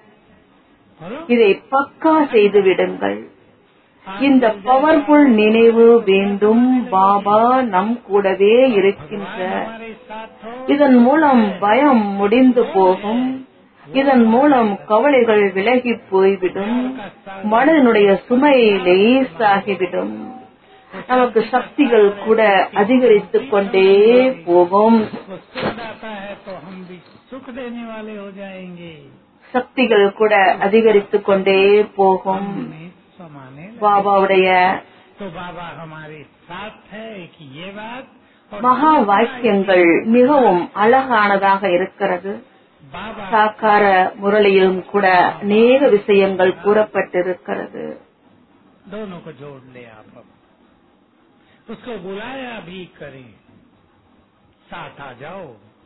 बोलो இதை பக்கா செய்து விடுங்கள் இந்த பவர்ஃபுல் நினைவு வேண்டும் பாபா நம் கூடவே இருக்கின்ற हमारे साथ हो இதன் மூலம் பயம் முடிந்து போகும் இதன் மூலம் கவலைகள் விலகி போய்விடும் மனதினுடைய சுமை லேசாகிவிடும் நமக்கு சக்திகள் கூட அதிகரித்துக் கொண்டே போகும் वो सुख आता है तो हम भी सुख देने वाले हो जाएंगे சக்திகள் கூட அதிகரித்துக் கொண்டே போகும் हमें समाने लगे। பாபாவுடைய तो बाबा हमारे साथ है एक ये बात और மகா வாக்கியங்கள் மிகவும் அழகானதாக இருக்கிறது बाबा சாக்கார முரளியிலும் கூட அநேக விஷயங்கள் கூறப்பட்டிருக்கிறது दोनों को जोड़ ले आप अब उसको बुलाया भी करें साथ आ जाओ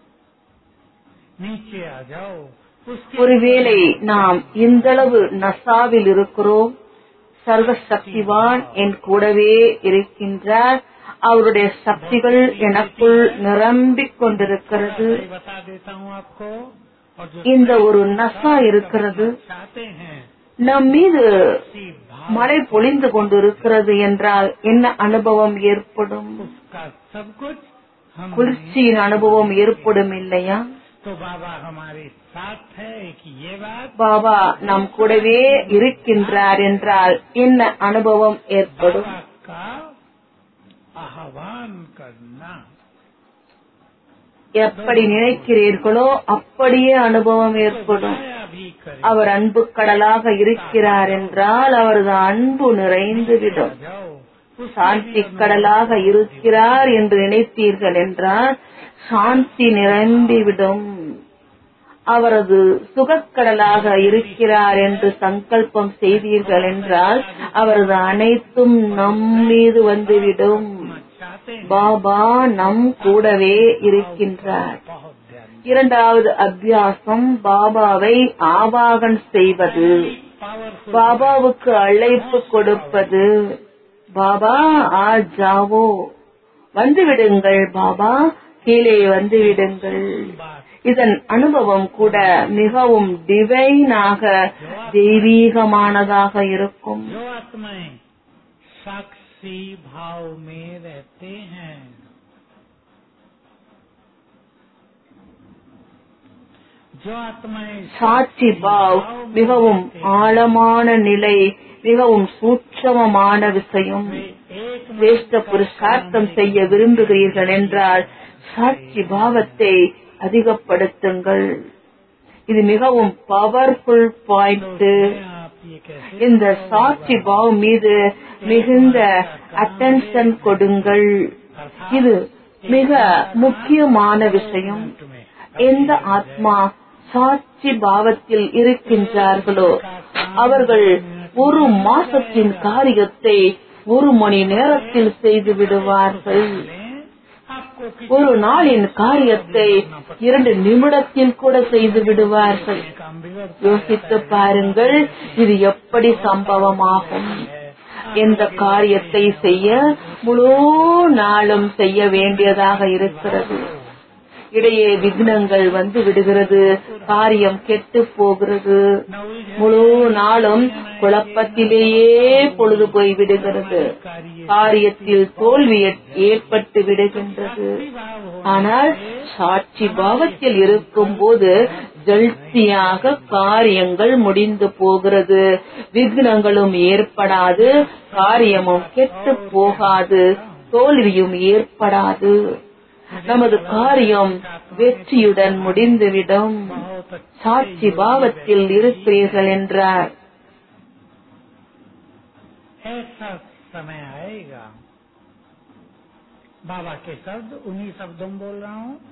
नीचे आ जाओ उसके ஒருவேளை நாம் இந்தளவு நசாவில் இருக்கிறோம் சர்வ சக்திவான் என் கூடவே இருக்கின்றார் அவருடைய சக்திகள் எனக்குள் நிரம்பிக் கொண்டிருக்கிறது सही बता देता हूँ आपको और जो இந்த ஒரு நசா இருக்கிறது चाहते हैं நம் மீது उसी भाव மழை பொழிந்து கொண்டிருக்கிறது என்றால் என்ன அனுபவம் ஏற்படும் उसका सब कुछ हम குளிர்ச்சியின் அனுபவம் ஏற்படும் இல்லையா तो बाबा हमारे साथ है कि ये बात பாபா நம் கூடவே இருக்கின்றார் என்றால் என்ன அனுபவம் ஏற்படும் बाबा का आह्वान करना எப்படி நினைக்கிறீர்களோ அப்படியே அனுபவம் ஏற்படும் बुलाया भी करें அவர் அன்பு கடலாக இருக்கிறார் என்றால் அவரது அன்பு நிறைந்துவிடும் आ जाओ उस சாந்தி கடலாக இருக்கிறார் என்று நினைத்தீர்கள் என்றால் சாந்தி நிரம்பிவிடும் அவரது சுகக்கடலாக இருக்கிறார் என்று சங்கல்பம் செய்தீர்கள் என்றால் அவரது அனைத்தும் நம் மீது வந்துவிடும் चाहते हैं பாபா நம் கூடவே இருக்கின்றார் बहुत ध्यान இரண்டாவது அபியாசம் பாபாவை ஆவாகன் செய்வது पावरफुल பாபாவுக்கு அழைப்பு கொடுப்பது பாபா ஆ ஜாவோ வந்து விடுங்கள் பாபா கீழே வந்து விடுங்கள் बात இதன் அனுபவம் கூட மிகவும் டிவைனாக தெய்வீகமானதாக இருக்கும் जो आत्माएं साक्षी भाव में रहते हैं जो आत्माएं சாட்சி பாவ் மிகவும் ஆழமான நிலை மிகவும் சூட்சமமான விஷயம் वे एक சிரேஷ்ட புருஷார்த்தம் செய்ய விரும்புகிறீர்கள் என்றால் சாட்சி பாவத்தை அதிகப்படுத்துங்கள் இது மிகவும் பவர்ஃபுல் பாயிண்ட் आप ये कैसे இந்த சாட்சி பாவ் மீது மிகுந்த அட்டென்ஷன் கொடுங்கள் இது மிக முக்கியமான விஷயம் எந்த ஆத்மா சாட்சி பாவத்தில் இருக்கின்றார்களோ அவர்கள் ஒரு மாசத்தின் காரியத்தை ஒரு மணி நேரத்தில் செய்து விடுவார்கள் आपको किसी ஒரு நாளின் காரியத்தை இரண்டு நிமிடத்தில் கூட செய்து விடுவார்கள் काम बिगड़ யோசித்து பாருங்கள் இது எப்படி சம்பவமாகும் எந்த காரியத்தை செய்ய முழு நாளும் செய்ய வேண்டியதாக இருக்கிறது இடையே விக்னங்கள் வந்து விடுகிறது காரியம் கெட்டு போகிறது முழு நாளும் குழப்பத்திலேயே பொழுது போய் விடுகிறது காரியத்தில் தோல்வி ஏற்- ஏற்பட்டு விடுகின்றது ஆனால் சாட்சி பாவத்தில் இருக்கும் போது ஜல்தியாக காரியங்கள் முடிந்து போகிறது விக்னங்களும் ஏற்படாது காரியமும் கெட்டு போகாது தோல்வியும் ஏற்படாது நமது காரியம் வெற்றியுடன் முடிந்துவிடும் बहुत अच्छा சாட்சி பாவத்தில் இருக்கிறீர்கள் என்றார் ऐसा समय आएगा बाबा के शब्द उन्हीं शब्दों में बोल रहा हूँ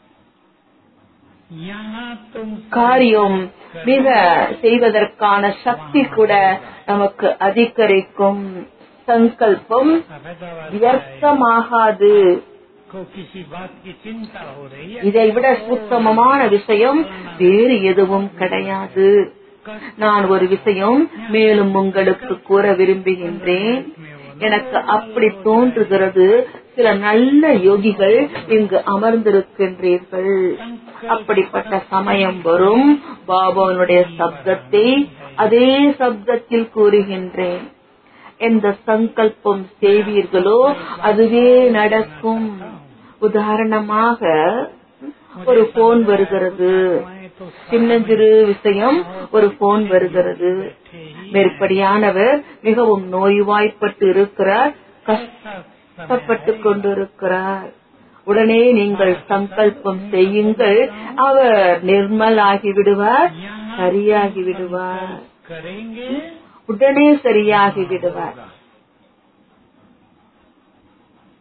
यहाँ तुम காரியம் மிக செய்வதற்கான சக்தி கூட நமக்கு அதிகரிக்கும் சங்கல்பம் अहमदाबाद வியர்த்தமாகாது को किसी बात की चिंता हो रही है இதைவிட சூட்சமமான விஷயம் வேறு எதுவும் கிடையாது நான் ஒரு விஷயம் மேலும் உங்களுக்கு கூற விரும்புகின்றேன் எனக்கு அப்படி தோன்றுகிறது சில நல்ல யோகிகள் இங்கு அமர்ந்திருக்கின்றீர்கள் அப்படிப்பட்ட சமயம் வரும் பாபாவுடைய சப்தத்தை அதே சப்தத்தில் கூறுகின்றேன் எந்த சங்கல்பம் செய்வீர்களோ அதுவே நடக்கும் உதாரணமாக ஒரு போன் வருகிறது சின்னஞ்சிறு விஷயம் ஒரு போன் வருகிறது மேற்படியானவர் மிகவும் நோய்வாய்ப்பட்டு இருக்கிறார் கஷ்டப்பட்டு கொண்டிருக்கிறார் உடனே நீங்கள் சங்கல்பம் செய்யுங்கள் அவர் நிர்மல் ஆகி விடுவார் சரியாகி விடுவார் करेंगे உடனே சரியாகி விடுவார்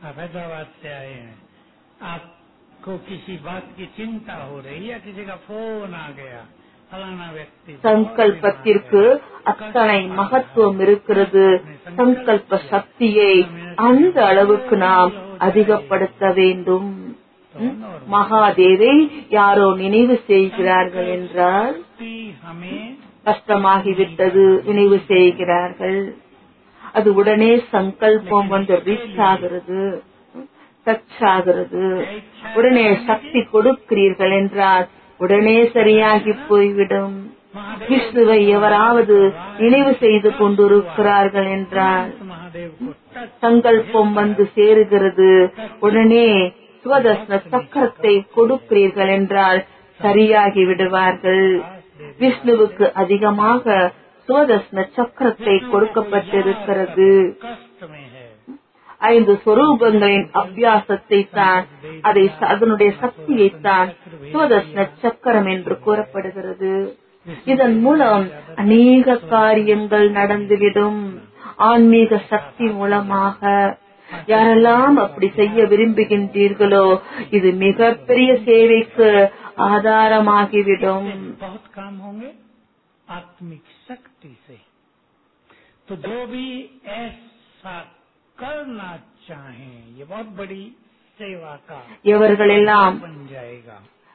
आप हैदराबाद से आए हैं आपको किसी बात की चिंता हो रही है या किसी का फोन आ गया फलाना व्यक्ति சங்கல்பத்திற்கு அத்தனை மகத்துவம் இருக்கிறது சங்கல்ப சக்தியை அந்த அளவுக்கு நாம் அதிகப்படுத்த வேண்டும் ம்? மகாதேவை யாரோ நினைவு செய்கிறார்கள் என்றால் शक्ति हमें கஷ்டமாகிவிட்டது நினைவு செய்கிறார்கள் அது உடனே சங்கல்பம் வந்து ரீச் ஆகிறது டச் ஆகிறது உடனே சக்தி கொடுக்கிறீர்கள் என்றால் உடனே சரியாகி போய்விடும் விஷ்ணுவை எவராவது நினைவு செய்து கொண்டிருக்கிறார்கள் என்றால் महादेव को टच சங்கல்பம் வந்து சேருகிறது உடனே சுவதர்சன சக்கரத்தை கொடுக்கிறீர்கள் என்றால் சரியாகி விடுவார்கள் விஷ்ணுவுக்கு அதிகமாக சுவதர்சன சக்கரத்தை கொடுக்கப்பட்டிருக்கிறது कष्ट में है ஐந்து சொரூபங்களின் அபியாசத்தை தான் அதை அதனுடைய சக்தியை தான் சுவதர்சன சக்கரம் என்று கூறப்படுகிறது இதன் மூலம் அநேக காரியங்கள் நடந்துவிடும் ஆன்மீக சக்தி மூலமாக யாரெல்லாம் அப்படி செய்ய விரும்புகின்றீர்களோ இது மிகப்பெரிய சேவைக்கு ஆதாரமாகிவிடும் बहुत काम होंगे आत्मिक शक्ति से तो जो भी ऐसा करना चाहें ये बहुत बड़ी सेवा का எவர்களெல்லாம் बन जाएगा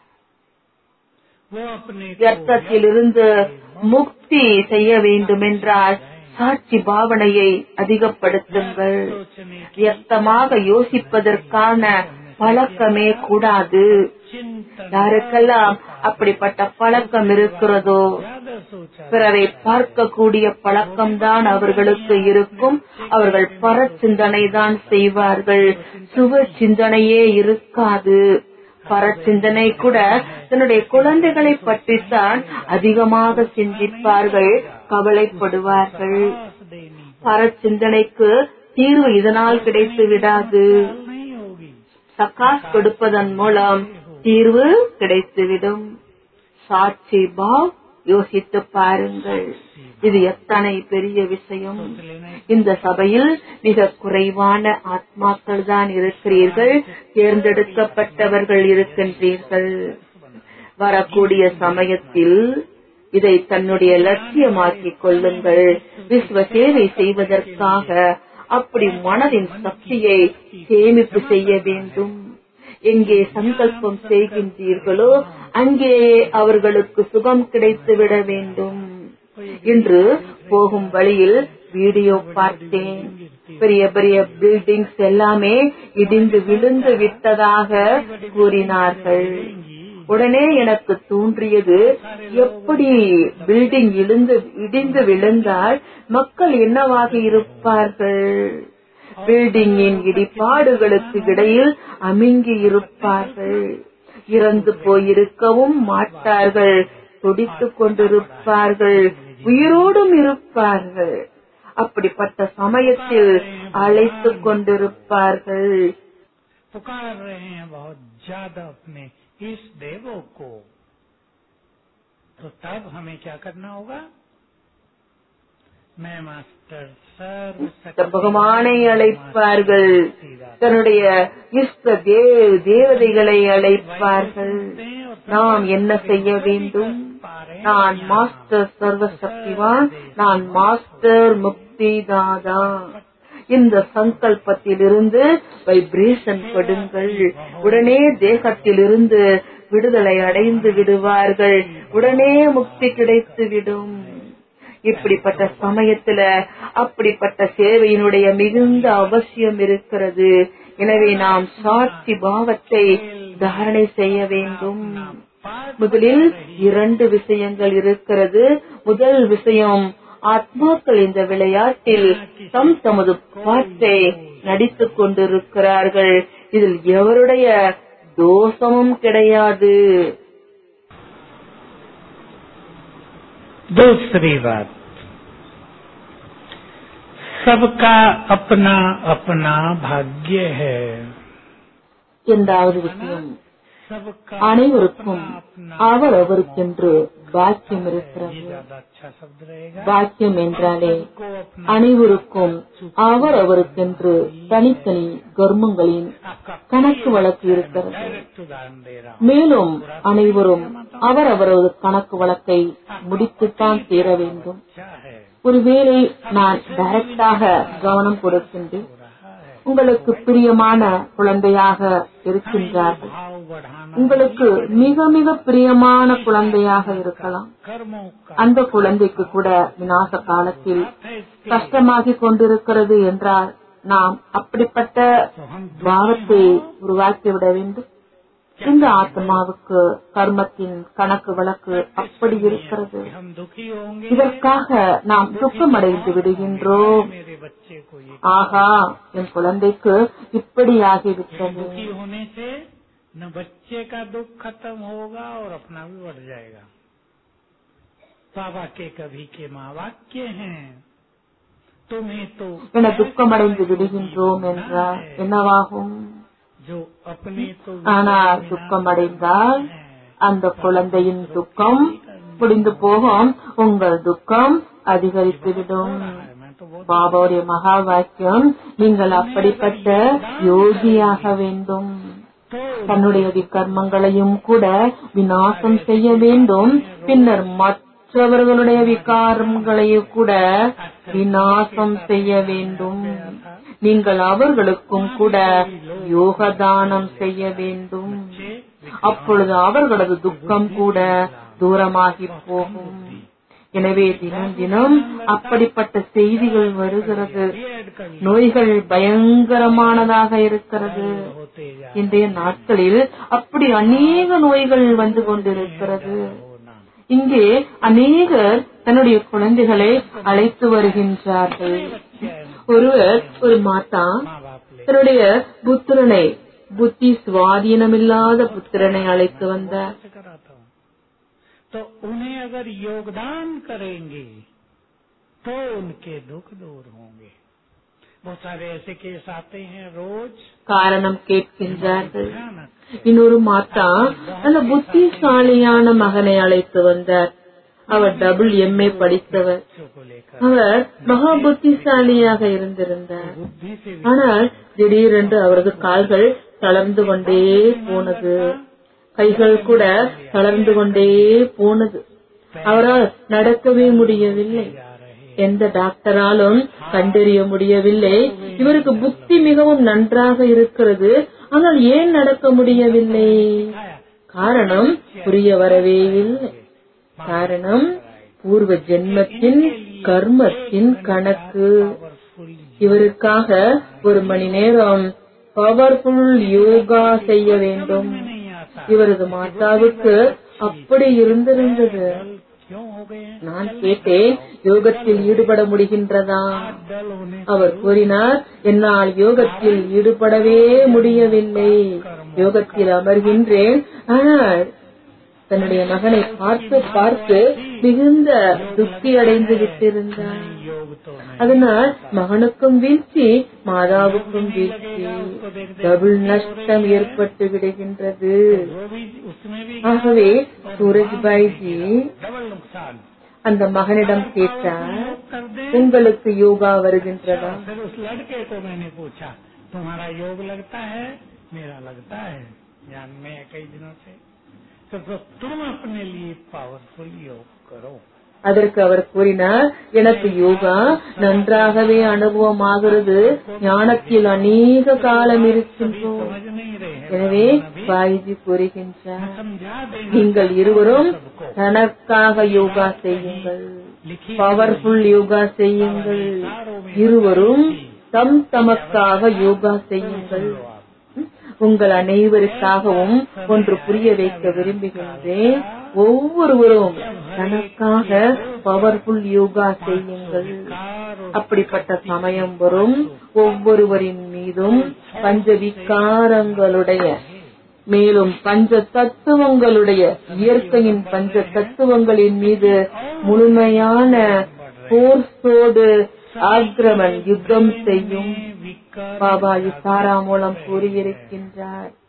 वो अपने को வியர்த்தத்திலிருந்து முக்தி செய்ய வேண்டுமென்றால் சாட்சி பாவனையை அதிகப்படுத்துங்கள் सोचने की வியர்த்தமாக யோசிப்பதற்கான பழக்கமே கூடாது चिंतन யாருக்கெல்லாம் அப்படிப்பட்ட பழக்கம் இருக்கிறதோ ज्यादा सोचा பிறரை பார்க்கக்கூடிய பழக்கம்தான் அவர்களுக்கு இருக்கும் அவர்கள் பர சிந்தனை தான் செய்வார்கள் சுவ சிந்தனையே இருக்காது பர சிந்தனை கூட தன்னுடைய குழந்தைகளை பற்றித்தான் அதிகமாக சிந்திப்பார்கள் கவலைப்படுவார்கள் देनी பர சிந்தனைக்கு தீர்வு இதனால் கிடைத்து விடாது नहीं होगी சகாஸ் கொடுப்பதன் மூலம் தீர்வு கிடைத்துவிடும் சாட்சி பாவ் யோசித்து பாருங்கள் இது எத்தனை பெரிய விஷயம் இந்த சபையில் மிக குறைவான ஆத்மாக்கள் தான் இருக்கிறீர்கள் தேர்ந்தெடுக்கப்பட்டவர்கள் இருக்கின்றீர்கள் வரக்கூடிய சமயத்தில் இதை தன்னுடைய லட்சியமாக்கிக் கொள்ளுங்கள் விஸ்வ சேவை செய்வதற்காக அப்படி மனதின் சக்தியை சேமிப்பு செய்ய வேண்டும் எங்கே சங்கல்பம் செய்கின்றீர்களோ அங்கேயே அவர்களுக்கு சுகம் கிடைத்துவிட வேண்டும் இன்று போகும் வழியில் வீடியோ பார்த்தேன் பெரிய பெரிய பில்டிங்ஸ் எல்லாமே இடிந்து விழுந்து விட்டதாக கூறினார்கள் உடனே எனக்கு தோன்றியது எப்படி பில்டிங் இழுந்து இடிந்து விழுந்தால் மக்கள் என்னவாக இருப்பார்கள் பில்டிங்கின் இடிபாடுகளுக்கு இடையில் அமிங்கி இருப்பார்கள் இறந்து போயிருக்கவும் மாட்டார்கள் துடித்துக் கொண்டிருப்பார்கள் உயிரோடும் இருப்பார்கள் அப்படிப்பட்ட சமயத்தில் அழைத்துக் கொண்டிருப்பார்கள் पुकार रहे हैं बहुत ज्यादा अपने इस देवों को तो तब हमें क्या करना होगा मैं मास्टर सर्व பகவானை அழைப்பார்கள் தன்னுடைய இஷ்ட தேவ தேவதைகளை அழைப்பார்கள் நாம் என்ன செய்ய வேண்டும் நான் மாஸ்டர் சர்வ சக்திவான் நான் மாஸ்டர் முக்தி தாதா இந்த சங்கல்பத்திலிருந்து வைப்ரேஷன் கொடுங்கள் உடனே தேகத்திலிருந்து விடுதலை அடைந்து விடுவார்கள் உடனே முக்தி கிடைத்துவிடும் இப்படிப்பட்ட சமயத்துல அப்படிப்பட்ட சேவையினுடைய மிகுந்த அவசியம் இருக்கிறது எனவே நாம் சாட்சி பாவத்தை தாரணை செய்ய வேண்டும் முதலில் இரண்டு விஷயங்கள் இருக்கிறது முதல் விஷயம் ஆத்மாக்கள் இந்த விளையாட்டில் தம் தமது பாட்டை நடித்துக் கொண்டிருக்கிறார்கள் இதில் எவருடைய தோஷமும் கிடையாது दूसरी बात सबका अपना अपना भाग्य है இரண்டாவது விஷயம் सबका அனைவருக்கும் அவரவருக்கென்று பாக்கியம் ये இருக்கிறது ज्यादा अच्छा शब्द रहेगा பாக்கியம் என்றாலே को अपना அனைவருக்கும் அவர் அவருக்கென்று தனித்தனி கர்மங்களின் आपका கணக்கு வழக்கு இருக்கிறது डायरेक्ट उदाहरण दे रहा हूँ மேலும் அனைவரும் அவர் அவரது கணக்கு வழக்கை முடித்துத்தான் தீர வேண்டும் क्या है ஒருவேளை நான் டைரக்டாக கவனம் கொடுக்கின்றேன் हो रहा है உங்களுக்கு பிரியமான குழந்தையாக இருக்கின்றார்கள் भाव बढ़ाना உங்களுக்கு மிக மிக பிரியமான குழந்தையாக இருக்கலாம் कर्मों का அந்த குழந்தைக்கு கூட விநாச காலத்தில் अर्थ है इसके கஷ்டமாகிக் கொண்டிருக்கிறது என்றால் நாம் அப்படிப்பட்ட तो हम பாவத்தை உருவாக்கிவிட வேண்டும் இந்த ஆத்மாவுக்கு கர்மத்தின் கணக்கு வழக்கு அப்படி இருக்கிறது हम दुखी होंगे இதற்காக நாம் துக்கமடைந்து விடுகின்றோம் मेरे बच्चे को ये ஆகா என் குழந்தைக்கு இப்படி ஆகிவிட்டது दुखी होने से न बच्चे का दुख खत्म होगा और अपना भी बढ़ जाएगा बाबा के कभी के माँ वाक्य हैं तुम्हें तो என துக்கமடைந்து விடுகின்றோம் என்றால் என்னவாகும் जो अपने तो ஆனால் துக்கமடைந்தால் அந்த குழந்தையின் துக்கம் முடிந்து போகும் உங்கள் துக்கம் அதிகரித்துவிடும் मैं तो बहुत பாபாவுடைய மகா வாக்கியம் நீங்கள் அப்படிப்பட்ட யோகியாக வேண்டும் तो தன்னுடைய விகர்மங்களையும் கூட விநாசம் செய்ய வேண்டும் பின்னர் மற்றவர்களுடைய விகாரங்களையும் கூட விநாசம் செய்ய வேண்டும் நீங்கள் அவர்களுக்கும் கூட யோகதானம் செய்ய வேண்டும் அப்பொழுது அவர்களது துக்கம் கூட தூரமாகி போகும் எனவே தினம் தினம் அப்படிப்பட்ட செய்திகள் வருகிறது ऐड कर நோய்கள் பயங்கரமானதாக இருக்கிறது होते जा இன்றைய நாட்களில் அப்படி அநேக நோய்கள் வந்து கொண்டிருக்கிறது होना இங்கே அநேகர் தன்னுடைய குழந்தைகளை அழைத்து வருகின்றார்கள் ஒருவர் ஒரு மாதா माँ बाप ले தன்னுடைய புத்திரனை புத்தி சுவாதீனமில்லாத புத்திரனை அழைத்து வந்தார் से कराता हूँ तो उन्हें अगर योगदान करेंगे तो उनके दुख दूर होंगे बहुत सारे ऐसे केस आते हैं रोज காரணம் கேட்கின்றார்கள் भयानक இன்னொரு மாதா நல்ல புத்திசாலியான மகனை அழைத்து வந்தார் அவர் டபுள் எம்ஏ படித்தவர் बच्चों को लेकर அவர் மகா புத்திசாலியாக இருந்திருந்தார் बुद्धि से ஆனால் திடீரென்று அவரது கால்கள் தளர்ந்து கொண்டே போனது கைகள் கூட தளர்ந்து கொண்டே போனது அவரால் நடக்கவே முடியவில்லை जा रहे எந்த டாக்டராலும் கண்டறிய முடியவில்லை இவருக்கு புத்தி மிகவும் நன்றாக இருக்கிறது ஆனால் ஏன் நடக்க முடியவில்லை காரணம் புரிய வரவே இல்லை காரணம் பூர்வ ஜென்மத்தின் கர்மத்தின் கணக்கு पावरफुल இவருக்காக ஒரு மணி நேரம் பவர்ஃபுல் யோகா செய்ய வேண்டும் नहीं आता இவரது மாதாவுக்கு அப்படி இருந்திருந்தது डल क्यों हो गए हैं நான் கேட்டேன் யோகத்தில் ஈடுபட முடிகின்றதா डल होने அவர் கூறினார் என்னால் யோகத்தில் ஈடுபடவே முடியவில்லை யோகத்தில் அமர்கின்றேன் ஆனால் தன்னுடைய மகனை பார்த்து பார்த்து மிகுந்த துக்கி அடைந்து விட்டிருந்தார் योग तो नहीं அதனால் மகனுக்கும் வீழ்ச்சி மாதாவுக்கும் வீழ்ச்சி டபுள் நஷ்டம் ஏற்பட்டு விடுகின்றது वो भी उसमें भी ஆகவே சூரஜ்பாய்ஜி डबल नुकसान அந்த மகனிடம் கேட்டார் योग कर दे உங்களுக்கு யோகா வருகின்றதா फिर उस लड़के को मैंने पूछा तुम्हारा योग लगता है मेरा लगता है ध्यान में है कई दिनों से तो, तो तुम अपने लिए पावरफुल योग करो அதற்கு அவர் கூறினார் எனக்கு யோகா நன்றாகவே அனுபவமாகிறது ஞானத்தில் அநேக காலம் இருக்கின்றோம் समझ नहीं रहे हैं எனவே பாய்ஜி கூறுகின்றார் समझा देना நீங்கள் இருவரும் தனக்காக யோகா செய்யுங்கள் लिखी பவர்ஃபுல் யோகா செய்யுங்கள் இருவரும் தம் தமக்காக யோகா செய்யுங்கள் உங்கள் அனைவருக்காகவும் ஒன்று புரிய வைக்க விரும்புகின்றேன் ஒவ்வொருவரும் தனக்காக பவர்ஃபுல் யோகா செய்யுங்கள் அப்படிப்பட்ட சமயம் வரும் ஒவ்வொருவரின் மீதும் பஞ்ச விகாரங்களுடைய மேலும் பஞ்ச தத்துவங்களுடைய இயற்கையின் பஞ்ச தத்துவங்களின் மீது முழுமையான போர்ஸோடு ஆக்கிரமன் யுத்தம் செய்யும் பாபா இசாரா மூலம் கூறியிருக்கின்றார்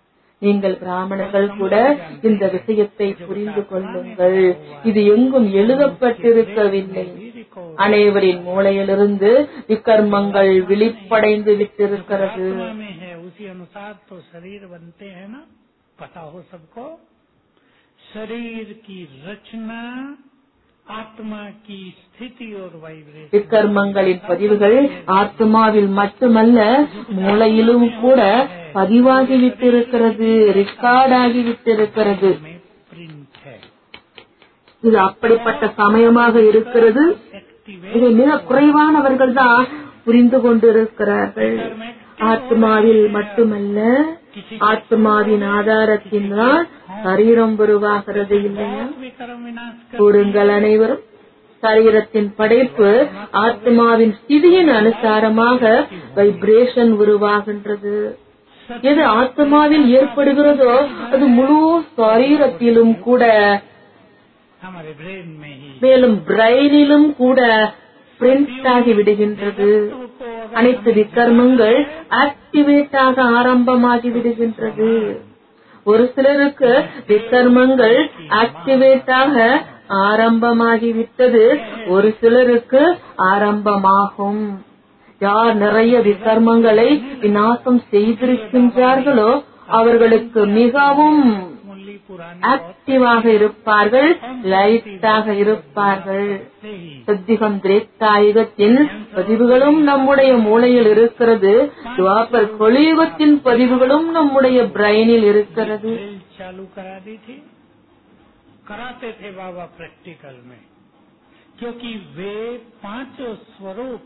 நீங்கள் பிராமணர்கள் கூட இந்த விஷயத்தை புரிந்து கொள்ளுங்கள் இது எங்கும் எழுதப்பட்டிருக்கவில்லை அனைவரின் மூளையிலிருந்து விக்கர்மங்கள் விழிப்படைந்து விட்டிருக்கிறது आत्मा में है उसी अनुसार तो शरीर बनते हैं ना पता हो सबको शरीर की रचना आत्मा की स्थिति और वाइब्रेशन விக்கர்மங்களின் பதிவுகள் ஆத்மாவில் மட்டுமல்ல மூளையிலும் கூட பதிவாகிவிட்டிருக்கிறது ரெக்கார்ட் ஆகிவிட்டிருக்கிறது में प्रिंट है இது அப்படிப்பட்ட சமயமாக இருக்கிறது இதை மிக குறைவானவர்கள் தான் புரிந்து கொண்டிருக்கிறார்கள் ஆத்மாவில் மட்டுமல்ல ஆத்மாவின் ஆதாரத்தினால் சரீரம் உருவாகிறது இல்லையா विक्रम विनाश कर கூறுங்கள் அனைவரும் சரீரத்தின் படைப்பு ஆத்மாவின் ஸ்திதியின் அனுசாரமாக வைப்ரேஷன் உருவாகின்றது எது ஆத்மாவில் ஏற்படுகிறதோ அது முழு சரீரத்திலும் கூட हमारे ब्रेन में ही மேலும் பிரெயினிலும் கூட பிரிண்ட் ஆகி விடுகின்றது அனைத்து விக்கர்மங்கள் ஆக்டிவேட் ஆக ஆரம்பமாகி விடுகின்றது ஒரு சிலருக்கு விக்கர்மங்கள் ஆக்டிவேட் ஆக ஆரம்பமாகிவிட்டது ஒரு சிலருக்கு ஆரம்பமாகும் யார் நிறைய விக்கர்மங்களை விநாசம் செய்திருக்கின்றார்களோ அவர்களுக்கு மிகவும் मुरली पुरानी ஆக்டிவாக இருப்பார்கள் லைட்டாக இருப்பார்கள் से ही சத்திகம் திரேத்தாயுகத்தின் பதிவுகளும் நம்முடைய மூளையில் இருக்கிறது துவாபர் கொலியுகத்தின் பதிவுகளும் நம்முடைய பிரெயினில் இருக்கிறது ड्रिल चालू करा दी थी कराते थे बाबा प्रैक्टिकल में क्योंकि वे पांचों स्वरूप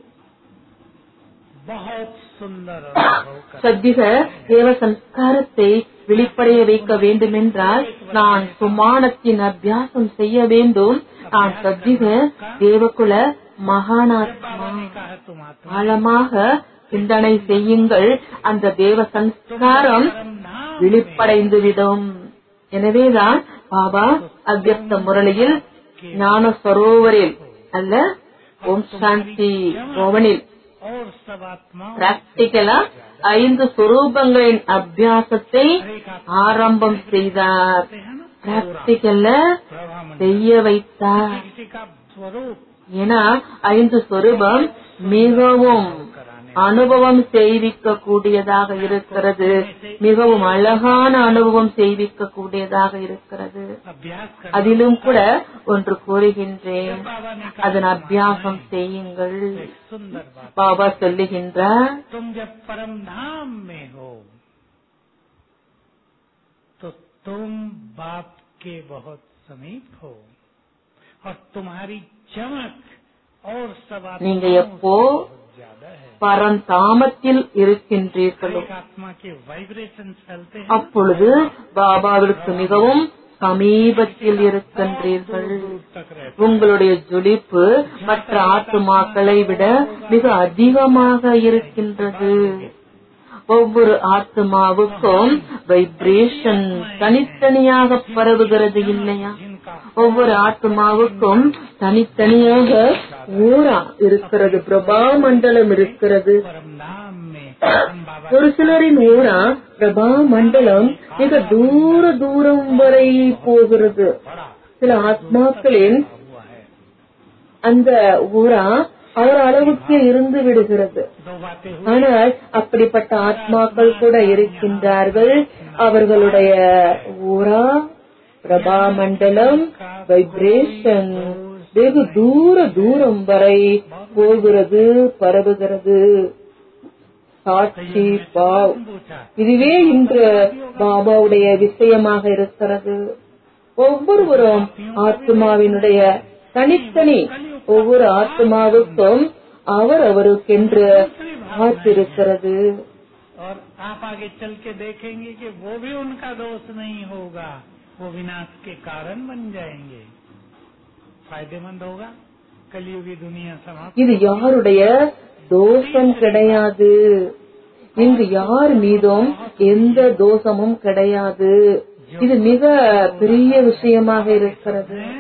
बहुत सुंदर अनुभव कर சத்திக தேவ சம்ஸ்காரத்தை வெளிப்படைய வைக்க வேண்டுமென்றால் நான் சுமானத்தின் அபியாசம் செய்ய வேண்டும் நான் சத்திக தேவகுல மகானாத்மா बाबा ने कहा तुम आत्मा ஆழமாக சிந்தனை செய்யுங்கள் அந்த தேவ சம்ஸ்காரம் வெளிப்படைந்துவிடும் எனவேதான் பாபா அவ்யக்த முரளியில் ஞான சரோவரில் அல்ல ஓம் சாந்தி கோவனில் और सब आत्माओं பிராக்டிகலா ஐந்து சொரூபங்களின் அபியாசத்தை ஆரம்பம் செய்தார் से है ना பிராக்டிகல்ல ब्रह्मा செய்ய வைத்தார் किसी का स्वरूप ஏன்னா ஐந்து சொரூபம் மிகவும் அனுபவம் செய்விக்க கூடியதாக இருக்கிறது மிகவும் அழகான அனுபவம் செய்விக்க கூடியதாக இருக்கிறது अभ्यास कर அதிலும் கூட ஒன்று கூறுகின்றேன் बाबा ने அதன் அபியாசம் செய்யுங்கள் एक सुंदर बात பாபா சொல்லுகின்றார் तुम जब परम धाम में हो तो तुम बाप के बहुत समीप हो और तुम्हारी चमक और सब நீங்க आत्माओं எப்போ से बहुत ज्यादा है பரந்தாமத்தில் இருக்கின்றீர்களோ एक आत्मा के वाइब्रेशन फैलते हैं அப்பொழுது பாபாவிற்கு மிகவும் சமீபத்தில் இருக்கின்றீர்கள் दूर तक रहते உங்களுடைய ஜொலிப்பு மற்ற ஆத்துமாக்களை விட மிக அதிகமாக இருக்கின்றது ஒவ்வொரு ஆத்மாவுக்கும் வைப்ரேஷன் தனித்தனியாக பரவுகிறது இல்லையா जिनका ஒவ்வொரு ஆத்மாவுக்கும் தனித்தனியாக ஊரா இருக்கிறது பிரபா மண்டலம் இருக்கிறது परम धाम में हम बाबा ஒரு சிலரின் ஊரா பிரபா மண்டலம் மிக தூர தூரம் வரை போகிறது बड़ा சில ஆத்மாக்களின் हुआ है அந்த ஊரா அவர் அளவுக்கு இருந்து விடுகிறது दो बातें हुई ஆனால் அப்படிப்பட்ட ஆத்மாக்கள் கூட இருக்கின்றார்கள் அவர்களுடைய ஊரா பிரபா மண்டலம் வைப்ரேஷன் வெகு தூர தூரம் வரை போகிறது பரவுகிறது சாட்சி பாவ் पूछा இதுவே இன்று பாபாவுடைய விஷயமாக இருக்கிறது ஒவ்வொருவரும் ஆத்மாவினுடைய தனித்தனி ஒவ்வொரு ஆத்மாவுக்கும் அவர் அவருக்கென்று காத்திருக்கிறது और आप आगे चल के देखेंगे कि वो भी उनका दोष नहीं होगा वो विनाश के कारण बन जाएंगे फायदेमंद होगा कलयुगी दुनिया समाप्त இது யாருடைய தோஷம் கிடையாது இங்கு யார் மீதும் எந்த தோஷமும் கிடையாது இது மிக பெரிய விஷயமாக இருக்கிறது है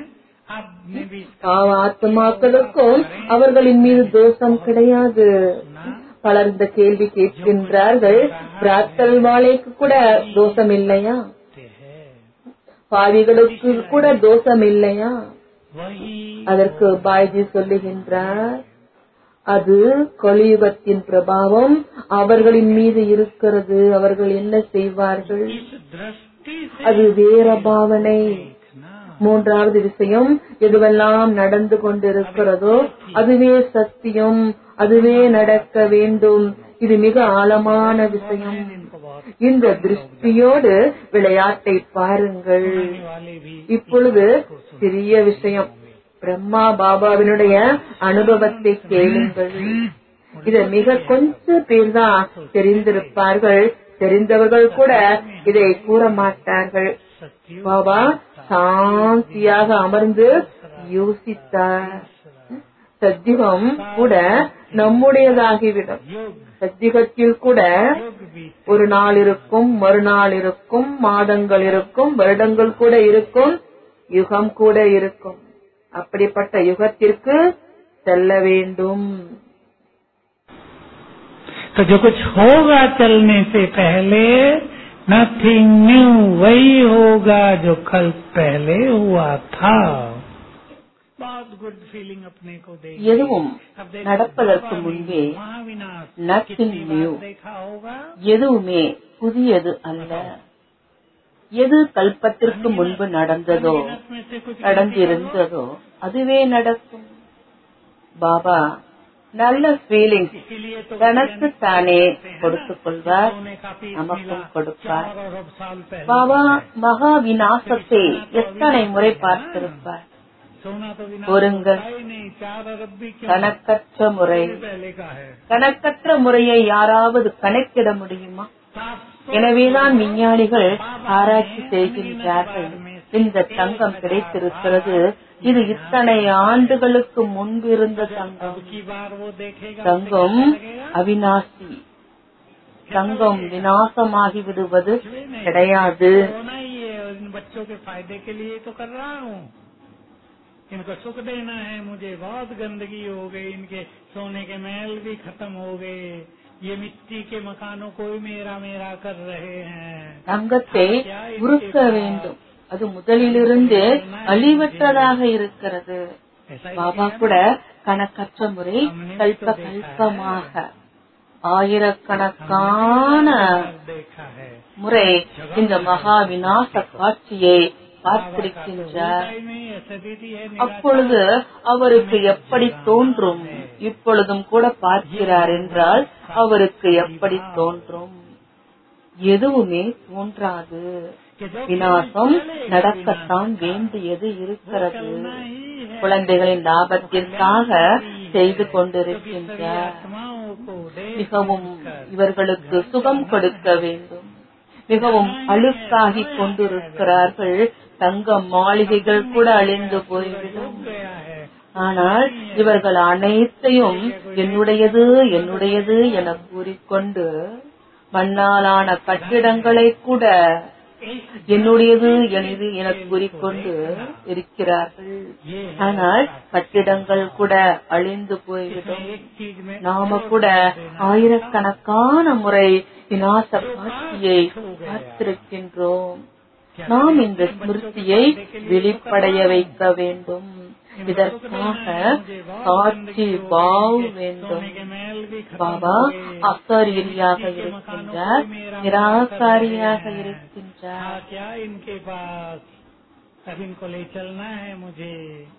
आपने भी பாவ ஆத்மாக்களுக்கும் அவர்களின் மீது தோஷம் கிடையாது பலர் இந்த கேள்வி கேட்கின்றார்கள் பிரார்த்தல் மாலைக்கு கூட தோஷம் இல்லையா ते हैं பாவிகளுக்கு கூட தோஷம் இல்லையா वही அதற்கு பாய்ஜி சொல்லுகின்றார் அது கலியுகத்தின் பிரபாவம் அவர்களின் மீது இருக்கிறது அவர்கள் என்ன செய்வார்கள் इस दृष्टि से அது வேற பாவனை देखना மூன்றாவது விஷயம் எதுவெல்லாம் நடந்து கொண்டிருக்கிறதோ அதுவே சத்தியம் அதுவே நடக்க வேண்டும் இது மிக ஆழமான விஷயம் इनको बहुत இந்த திருஷ்டியோடு விளையாட்டை பாருங்கள் आने वाले भी இப்பொழுது சிறிய விஷயம் பிரம்மா பாபாவினுடைய அனுபவத்தை கேளுங்கள் இதை மிக கொஞ்ச பேர் தான் தெரிந்திருப்பார்கள் தெரிந்தவர்கள் கூட இதை கூற மாட்டார்கள் सत्य பாபா சாந்தியாக அமர்ந்து யோசித்தார் சத்தியம் கூட நம்முடையதாகிவிடும் योग சத்தியகத்தில் கூட योग भी ஒரு நாள் இருக்கும் மறுநாள் இருக்கும் மாதங்கள் இருக்கும் வருடங்கள் கூட இருக்கும் யுகம் கூட இருக்கும் அப்படிப்பட்ட யுகத்திற்கு செல்ல வேண்டும் तो जो कुछ होगा चलने से पहले नथिंग न्यू वही होगा जो कल पहले हुआ था बहुत गुड फीलिंग अपने को दे எதுவும் நடப்பதற்கு முன்பே nothing new. देखा होगा எதுவுமே புதியது அல்ல எது கல்பத்திற்கு முன்பு நடந்ததோ अनगिनत में से कुछ நடந்திருந்ததோ அதுவே நடக்கும் பாபா நல்ல ஃபீலிங்ஸ் इसीलिए तो தனக்கு தானே கொடுத்துக் கொள்வார் सोने का पीस நமக்கும் मिला கொடுப்பார் चार अरब साल पहले பாபா மகா விநாசத்தை எத்தனை முறை பார்த்திருப்பார் सोना तो बिना பொருங்கள் ही नहीं चार अरब भी क्यों கணக்கற்ற முறை पहले का है கணக்கற்ற முறையை யாராவது கணக்கிட முடியுமா सात எனவேதான் விஞ்ஞானிகள் ஆராய்ச்சி செய்கின்றார்கள் இந்த தங்கம் கிடைத்திருக்கிறது இது இத்தனை ஆண்டுகளுக்கு முன்பு இருந்த தங்கம் की बार वो देखेगा தங்கம் அவிநாசி தங்கம் விநாசமாகி விடுவது கிடையாது होना ही है और इन बच्चों के फायदे के लिए तो कर रहा हूँ इनको सुख देना है मुझे बहुत गंदगी हो गई इनके सोने के महल भी खत्म हो गए ये मिट्टी के मकानों को भी मेरा मेरा कर रहे हैं தங்கத்தை உருக்க வேண்டும் அது முதலிலிருந்து அழிவற்றதாக இருக்கிறது ऐसा ही பாபா கூட கணக்கற்ற முறை கல்ப கல்பமாக ஆயிரக்கணக்கான देखा है முறை இந்த மகா விநாச காட்சியை பார்த்திருக்கின்றார் होता ही नहीं ऐसे दीदी है அப்பொழுது அவருக்கு எப்படி தோன்றும் இப்பொழுதும் கூட பார்க்கிறார் என்றால் அவருக்கு எப்படி தோன்றும் எதுவுமே தோன்றாது விநாசம் நடக்கத்தான் வேண்டியது இருக்கிறது குழந்தைகளின் லாபத்திற்காக செய்து கொண்டிருக்கின்றார் आत्माओं को देख மிகவும் இவர்களுக்கு சுகம் கொடுக்க வேண்டும் மிகவும் அழுக்காகிக் கொண்டிருக்கிறார்கள் தங்க மாளிகைகள் கூட அழிந்து போய்விடும் गया है ஆனால் இவர்கள் அனைத்தையும் என்னுடையது என்னுடையது என கூறிக்கொண்டு மண்ணாலான கட்டிடங்களை கூட என்னுடையது எனது என கூறிக்கொண்டு இருக்கிறார்கள் ये ஆனால் கட்டிடங்கள் கூட அழிந்து போய்விடும் एक चीज में நாம கூட ஆயிரக்கணக்கான முறை விநாச காட்சியை பார்த்திருக்கின்றோம் நாம் இந்த ஸ்மிருதியை வெளிப்படைய வைக்க வேண்டும் இதற்காக சாட்சி வாவ் வேண்டும் सोने के महल भी खत्म பாபா हो गए। அசரீரியாக இருக்கின்றார் நிராகாரியாக இருக்கின்றார் हाँ क्या इनके पास अब इनको ले चलना है मुझे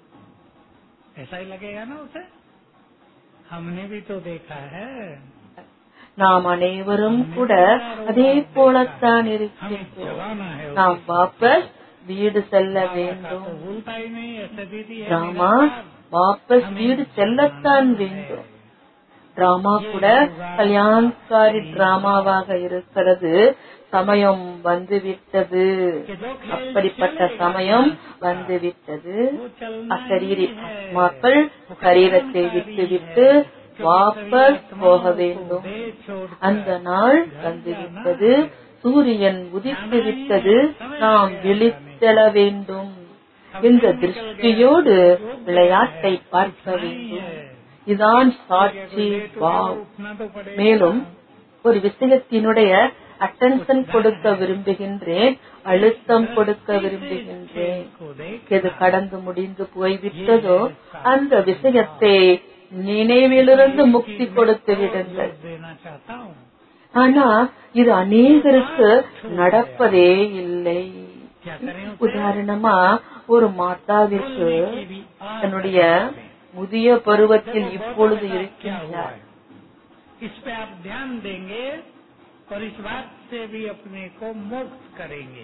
ऐसा ही लगेगा ना उसे हमने भी तो देखा है நாம் அனைவரும் கூட அதே போலத்தான் हमें இருக்கின்றோம் जगाना है उसे। நாம் வாபஸ் வீடு செல்ல बाबा का வேண்டும் तो भूलता ही नहीं ऐसे दीदी है டிராமா निराकार। வாபஸ் வீடு செல்லத்தான் வேண்டும் டிராமா கூட கல்யாண்காரி டிராமாவாக இருக்கிறது சமயம் வந்துவிட்டது कि जो खेल அப்படிப்பட்ட चलेगा, சமயம் வந்துவிட்டது वो चलना அசரீரி ही है। ஆத்மாக்கள் சரீரத்தை விட்டுவிட்டு வாபஸ் போக வேண்டும் அந்த நாள் வந்துவிட்டது சூரியன் உதித்து விட்டது நாம் விழித்தெழ வேண்டும் இந்த திருஷ்டியோடு விளையாட்டை பார்க்க வேண்டும் இதான் சாட்சி வாவ் उठना तो पड़ेगा மேலும் ஒரு விஷயத்தினுடைய அட்டென்ஷன் கொடுக்க விரும்புகின்றேன் அழுத்தம் கொடுக்க விரும்புகின்றேன் को देख எது கடந்து முடிந்து போய்விட்டதோ அந்த விஷயத்தை நினைவிலிருந்து முக்தி கொடுத்து விடுங்கள் देना चाहता हूँ ஆனா இது அநேகருக்கு நடப்பதே இல்லை क्या करें उसे? உதாரணமா ஒரு மாதாவிற்கு बोलने की भी आदत தன்னுடைய है। முதிய பருவத்தில் देखो, இப்பொழுது क्या हुआ இருக்கின்றார் है। इस पे आप ध्यान देंगे और इस बात से भी अपने को मुक्त करेंगे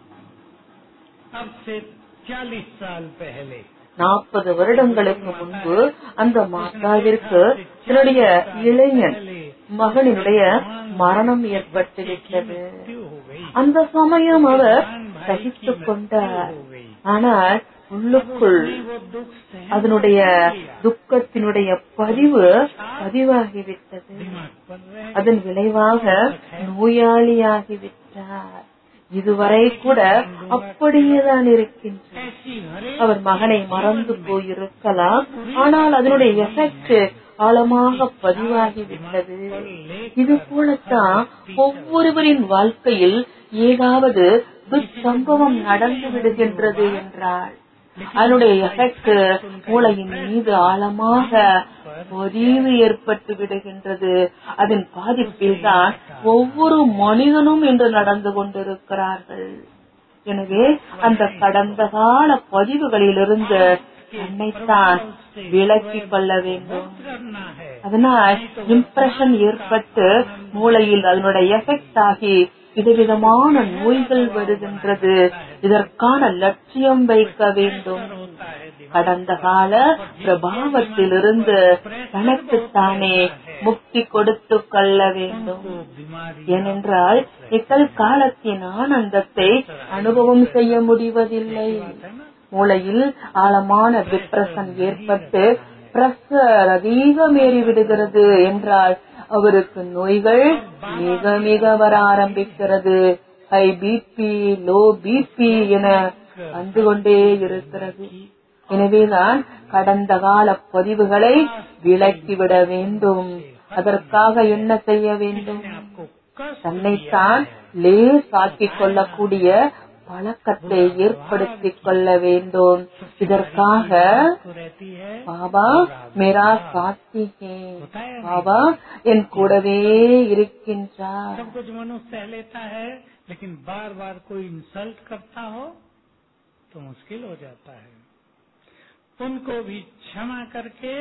अब से 40 साल पहले நாற்பது வருடங்களுக்கு முன்பு அந்த மாதாவிற்கு தன்னுடைய இளைஞன் மகனினுடைய மரணம் ஏற்பட்டு விட்டது मृत्यु हो गई அந்த சமயம் அவர் சகித்துக் கொண்டார் ஆனால் உள்ளுக்குள் वो दुख सहन அதனுடைய துக்கத்தினுடைய பதிவு பதிவாகிவிட்டது दिमाग पर रह அதன் விளைவாக நோயாளியாகிவிட்டார் இதுவரை கூட அப்படியேதான் இருக்கின்றார் ऐसी हरे அவர் மகனை மறந்து போயிருக்கலாம் ஆனால் அதனுடைய எஃபெக்ட் ஆழமாக பதிவாகிவிட்டது இது போலத்தான் ஒவ்வொருவரின் வாழ்க்கையில் ஏதாவது துச்சம்பவம் நடந்து விடுகின்றது என்றால் அதனுடைய எஃபெக்ட் மூளையின் மீது ஆழமாக பதிவு ஏற்பட்டு விடுகின்றது அதன் பாதிப்பில் தான் ஒவ்வொரு மனிதனும் இன்று நடந்து கொண்டிருக்கிறார்கள் எனவே அந்த கடந்த கால பதிவுகளிலிருந்து தன்னைத்தான் விலக்கிக் கொள்ள வேண்டும் करना है அதனால் இம்ப்ரெஷன் ஏற்பட்டு மூளையில் அதனுடைய எஃபெக்ட் ஆகி விதவிதமான நோய்கள் வருகின்றது இதற்கான லட்சியம் வைக்க வேண்டும் होता है दिमाग கடந்த கால பிரபாவத்திலிருந்து தனக்குத்தானே முக்தி கொடுத்து கொள்ள வேண்டும் को बीमारी ஏனென்றால் நிகழ் காலத்தின் ஆனந்தத்தை அனுபவம் செய்ய முடிவதில்லை மூளையில் ஆழமான டிப்ரெஷன் ஏற்பட்டு பிரஷர் அதிகமேறி விடுகிறது என்றால் அவருக்கு நோய்கள் மிக மிக வர ஆரம்பிக்கிறது ஹை பிபி லோ பிபி என வந்து கொண்டே இருக்கிறது எனவேதான் கடந்த கால பதிவுகளை விலக்கிவிட வேண்டும் அதற்காக என்ன செய்ய வேண்டும் आपको कष्ट தன்னைத்தான் லேசாக்கிக் கொள்ளக்கூடிய பழக்கத்தை ஏற்படுத்திக் கொள்ள வேண்டும் இதற்காக को रहती है பாபா மேரா சாத்தி ஹே பாபா என் கூடவே இருக்கின்றார் सब कुछ मनुष्य सह लेता है लेकिन बार बार कोई इंसल्ट करता हो तो मुश्किल हो जाता है उनको भी क्षमा करके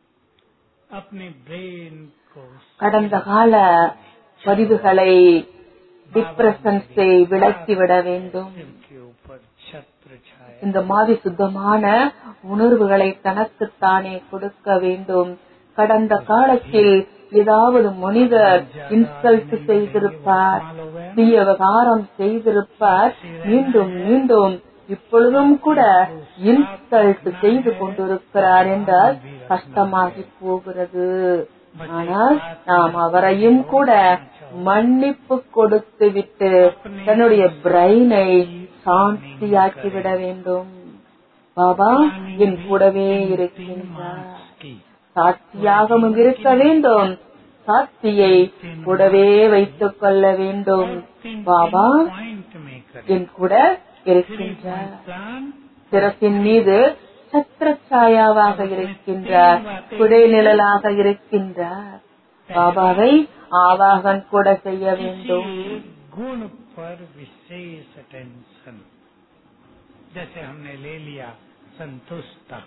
अपने ब्रेन को கடந்த கால பதிவுகளை டிப்ரெஷன்ஸை விலக்கிவிட வேண்டும் सिर के ऊपर छत्र छाया இந்த மாதிரி சுத்தமான உணர்வுகளை தனக்குத்தானே கொடுக்க வேண்டும் கடந்த காலத்தில் ஏதாவது மனிதர் இன்சல்ட் செய்திருப்பார் தீய விவகாரம் செய்திருப்பார் மீண்டும் மீண்டும் இப்பொழுதும் கூட இன்சல்ட் செய்து கொண்டிருக்கிறார் என்றால் கஷ்டமாகி போகிறது ஆனால் நாம் அவரையும் கூட மன்னிப்பு கொடுத்து விட்டு தன்னுடைய பிரெயினை சாந்தியாக்கி விட வேண்டும் பாபா என் கூடவே இருக்கின்றார் की சாட்சியாகவும் இருக்க வேண்டும் சாட்சியை கூடவே வைத்துக் கொள்ள வேண்டும் பாபா पॉइंट में करें என் கூட இருக்கின்றார் प्लान சிரசின் மீது சத்திரச்சாயாவாக இருக்கின்றார் குடைநிழலாக இருக்கின்றார் பாபாவை ஆவாகன் கூட செய்ய வேண்டும் किसी गुण पर विशेष अटेंशन जैसे हमने ले लिया संतुष्टता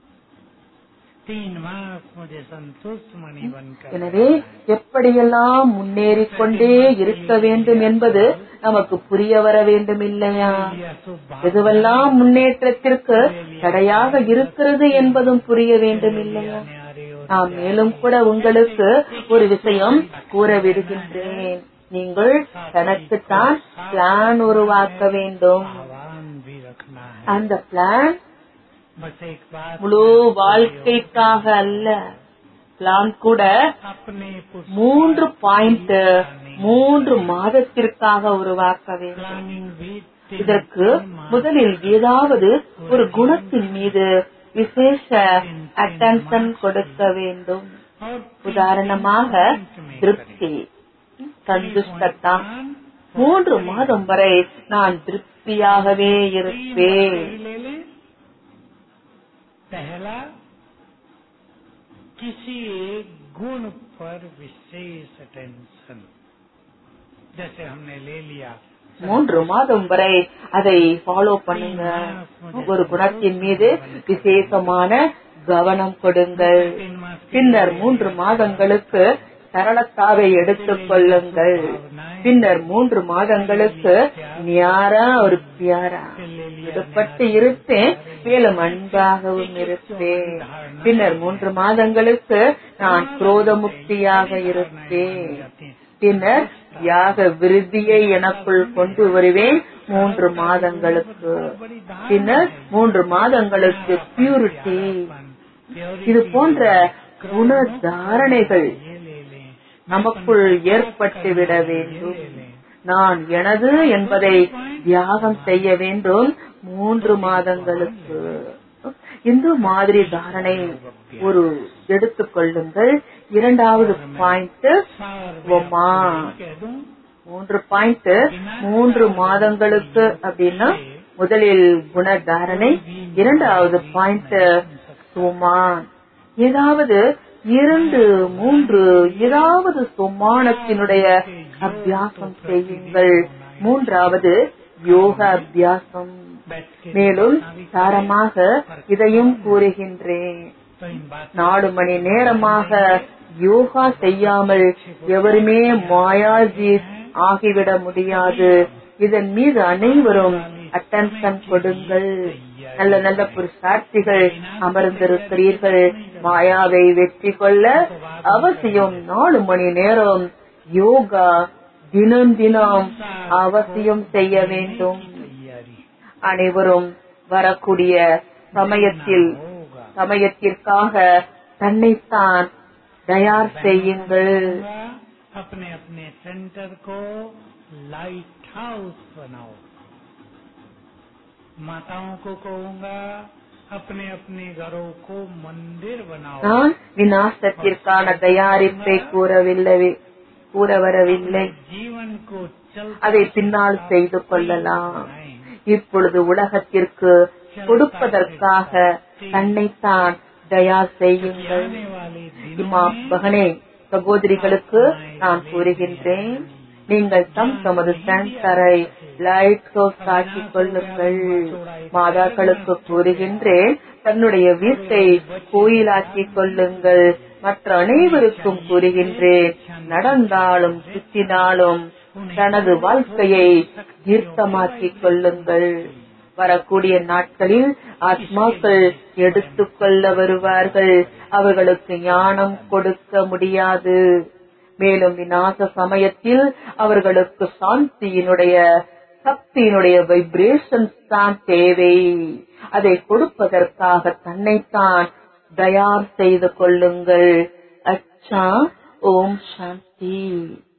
तीन मास मुझे संतुष्ट मणि बनकर எனவே எப்படியெல்லாம் முன்னேறிக் கொண்டே இருக்க வேண்டும் என்பது நமக்கு புரிய வர வேண்டும் இல்லையா यह शुभ எதுவெல்லாம் முன்னேற்றத்திற்கு தடையாக இருக்கிறது என்பதும் புரிய வேண்டும் இல்லையா नारे और நான் மேலும் கூட உங்களுக்கு ஒரு விஷயம் கூற விடுகின்றேன் நீங்கள் தனக்குத்தான் பிளான் உருவாக்க வேண்டும் आह्वान भी रखना है அந்த பிளான் बस एक बात முழு வாழ்க்கைக்காக அல்ல பிளான் கூட अपने पुरुष மூன்று பாயிண்ட் மூன்று மாதத்திற்காக உருவாக்க வேண்டும் प्लानिंग भी இதற்கு முதலில் ஏதாவது ஒரு குணத்தின் மீது விசேஷ அட்டென்ஷன் கொடுக்க வேண்டும் और உதாரணமாக திருப்தி சந்துஷ்டத்தா மூன்று மாதம் வரை நான் திருப்தியாகவே இருப்பேன் ले लें पहला किसी एक गुण पर विशेष अटेंशन जैसे हमने ले लिया மூன்று மாதம் வரை அதை ஃபாலோ பண்ணுங்க ஒரு குணத்தின் மீது விசேஷமான கவனம் கொடுங்கள் तीन मास के பின்னர் மூன்று மாதங்களுக்கு சரளத்தாவை எடுத்துக் கொள்ளுங்கள் பின்னர் மூன்று மாதங்களுக்கு நியாரா ஒரு பியாரா விடுபட்டு இருப்பேன் மேலும் அன்பாகவும் இருப்பேன் பின்னர் மூன்று மாதங்களுக்கு நான் குரோதமுக்தியாக இருப்பேன் பின்னர் யாக விருத்தியை எனக்குள் கொண்டு வருவேன் மூன்று மாதங்களுக்கு பின்னர் மூன்று மாதங்களுக்கு பியூரிட்டி இது போன்ற குண தாரணைகள் ये ले लें நமக்குள் ஏற்பட்டு விட வேண்டும் நான் எனது என்பதை தியாகம் செய்ய வேண்டும் மூன்று மாதங்களுக்கு இந்த மாதிரி தாரணை ஒரு எடுத்துக்கொள்ளுங்கள் இரண்டாவது பாயிண்ட் ஒமா कह दूं மூன்று பாயிண்ட் மூன்று மாதங்களுக்கு அப்படின்னா முதலில் குணதாரணை இரண்டாவது பாயிண்ட் சுமான் ஏதாவது இரண்டு மூன்று ஏதாவது சுமானத்தினுடைய அபியாசம் செய்யுங்கள் மூன்றாவது யோக அபியாசம் बैठ के மேலும் சாரமாக இதையும் கூறுகின்றேன் तो इन बात நாலு மணி நேரமாக யோகா செய்யாமல் எவருமே மாயாஜீத் ஆகிவிட முடியாது இதன் மீது அனைவரும் அட்டென்ஷன் கொடுங்கள் நல்ல நல்ல புருஷார்த்திகள் அமர்ந்திருக்கிறீர்கள் மாயாவை வெற்றி கொள்ள அவசியம் நாலு மணி நேரம் யோகா தினம் தினம் அவசியம் செய்ய வேண்டும் तैयारी அனைவரும் வரக்கூடிய சமயத்தில் होगा சமயத்திற்காக தன்னைத்தான் தயார் செய்யுங்கள் अपने अपने सेंटर को लाइट हाउस बनाओ माताओं को कहूंगा अपने अपने घरों को मंदिर बनाओ நான் விநாசத்திற்கான தயாரிப்பை கூறவில்லை கூற வரவில்லை जीवन को चल அதை பின்னால் செய்து கொள்ளலாம் இப்பொழுது உலகத்திற்கு கொடுப்பதற்காக தன்னைத்தான் தயார் செய்யுங்கள் आने वाले இம்மா மகனே சகோதரிகளுக்கு நான் கூறுகின்றேன் நீங்கள் தம் தமது சென்டரை லைட் ஹவுஸ் ஆக்கிக் கொள்ளுங்கள் மாதாக்களுக்கு கூறுகின்றேன் தன்னுடைய வீட்டை கோயிலாக்கிக் கொள்ளுங்கள் மற்ற அனைவருக்கும் கூறுகின்றேன் நடந்தாலும் சுற்றினாலும் தனது வாழ்க்கையை தீர்த்தமாக்கிக் கொள்ளுங்கள் வரக்கூடிய நாட்களில் ஆத்மாக்கள் எடுத்துக்கொள்ள வருவார்கள் அவர்களுக்கு ஞானம் கொடுக்க முடியாது மேலும் விநாச சமயத்தில் அவர்களுக்கு சாந்தியினுடைய சக்தியினுடைய வைப்ரேஷன்ஸ் தான் தேவை அதை கொடுப்பதற்காக தன்னைத்தான் தயார் செய்து கொள்ளுங்கள் அச்சா ஓம் சாந்தி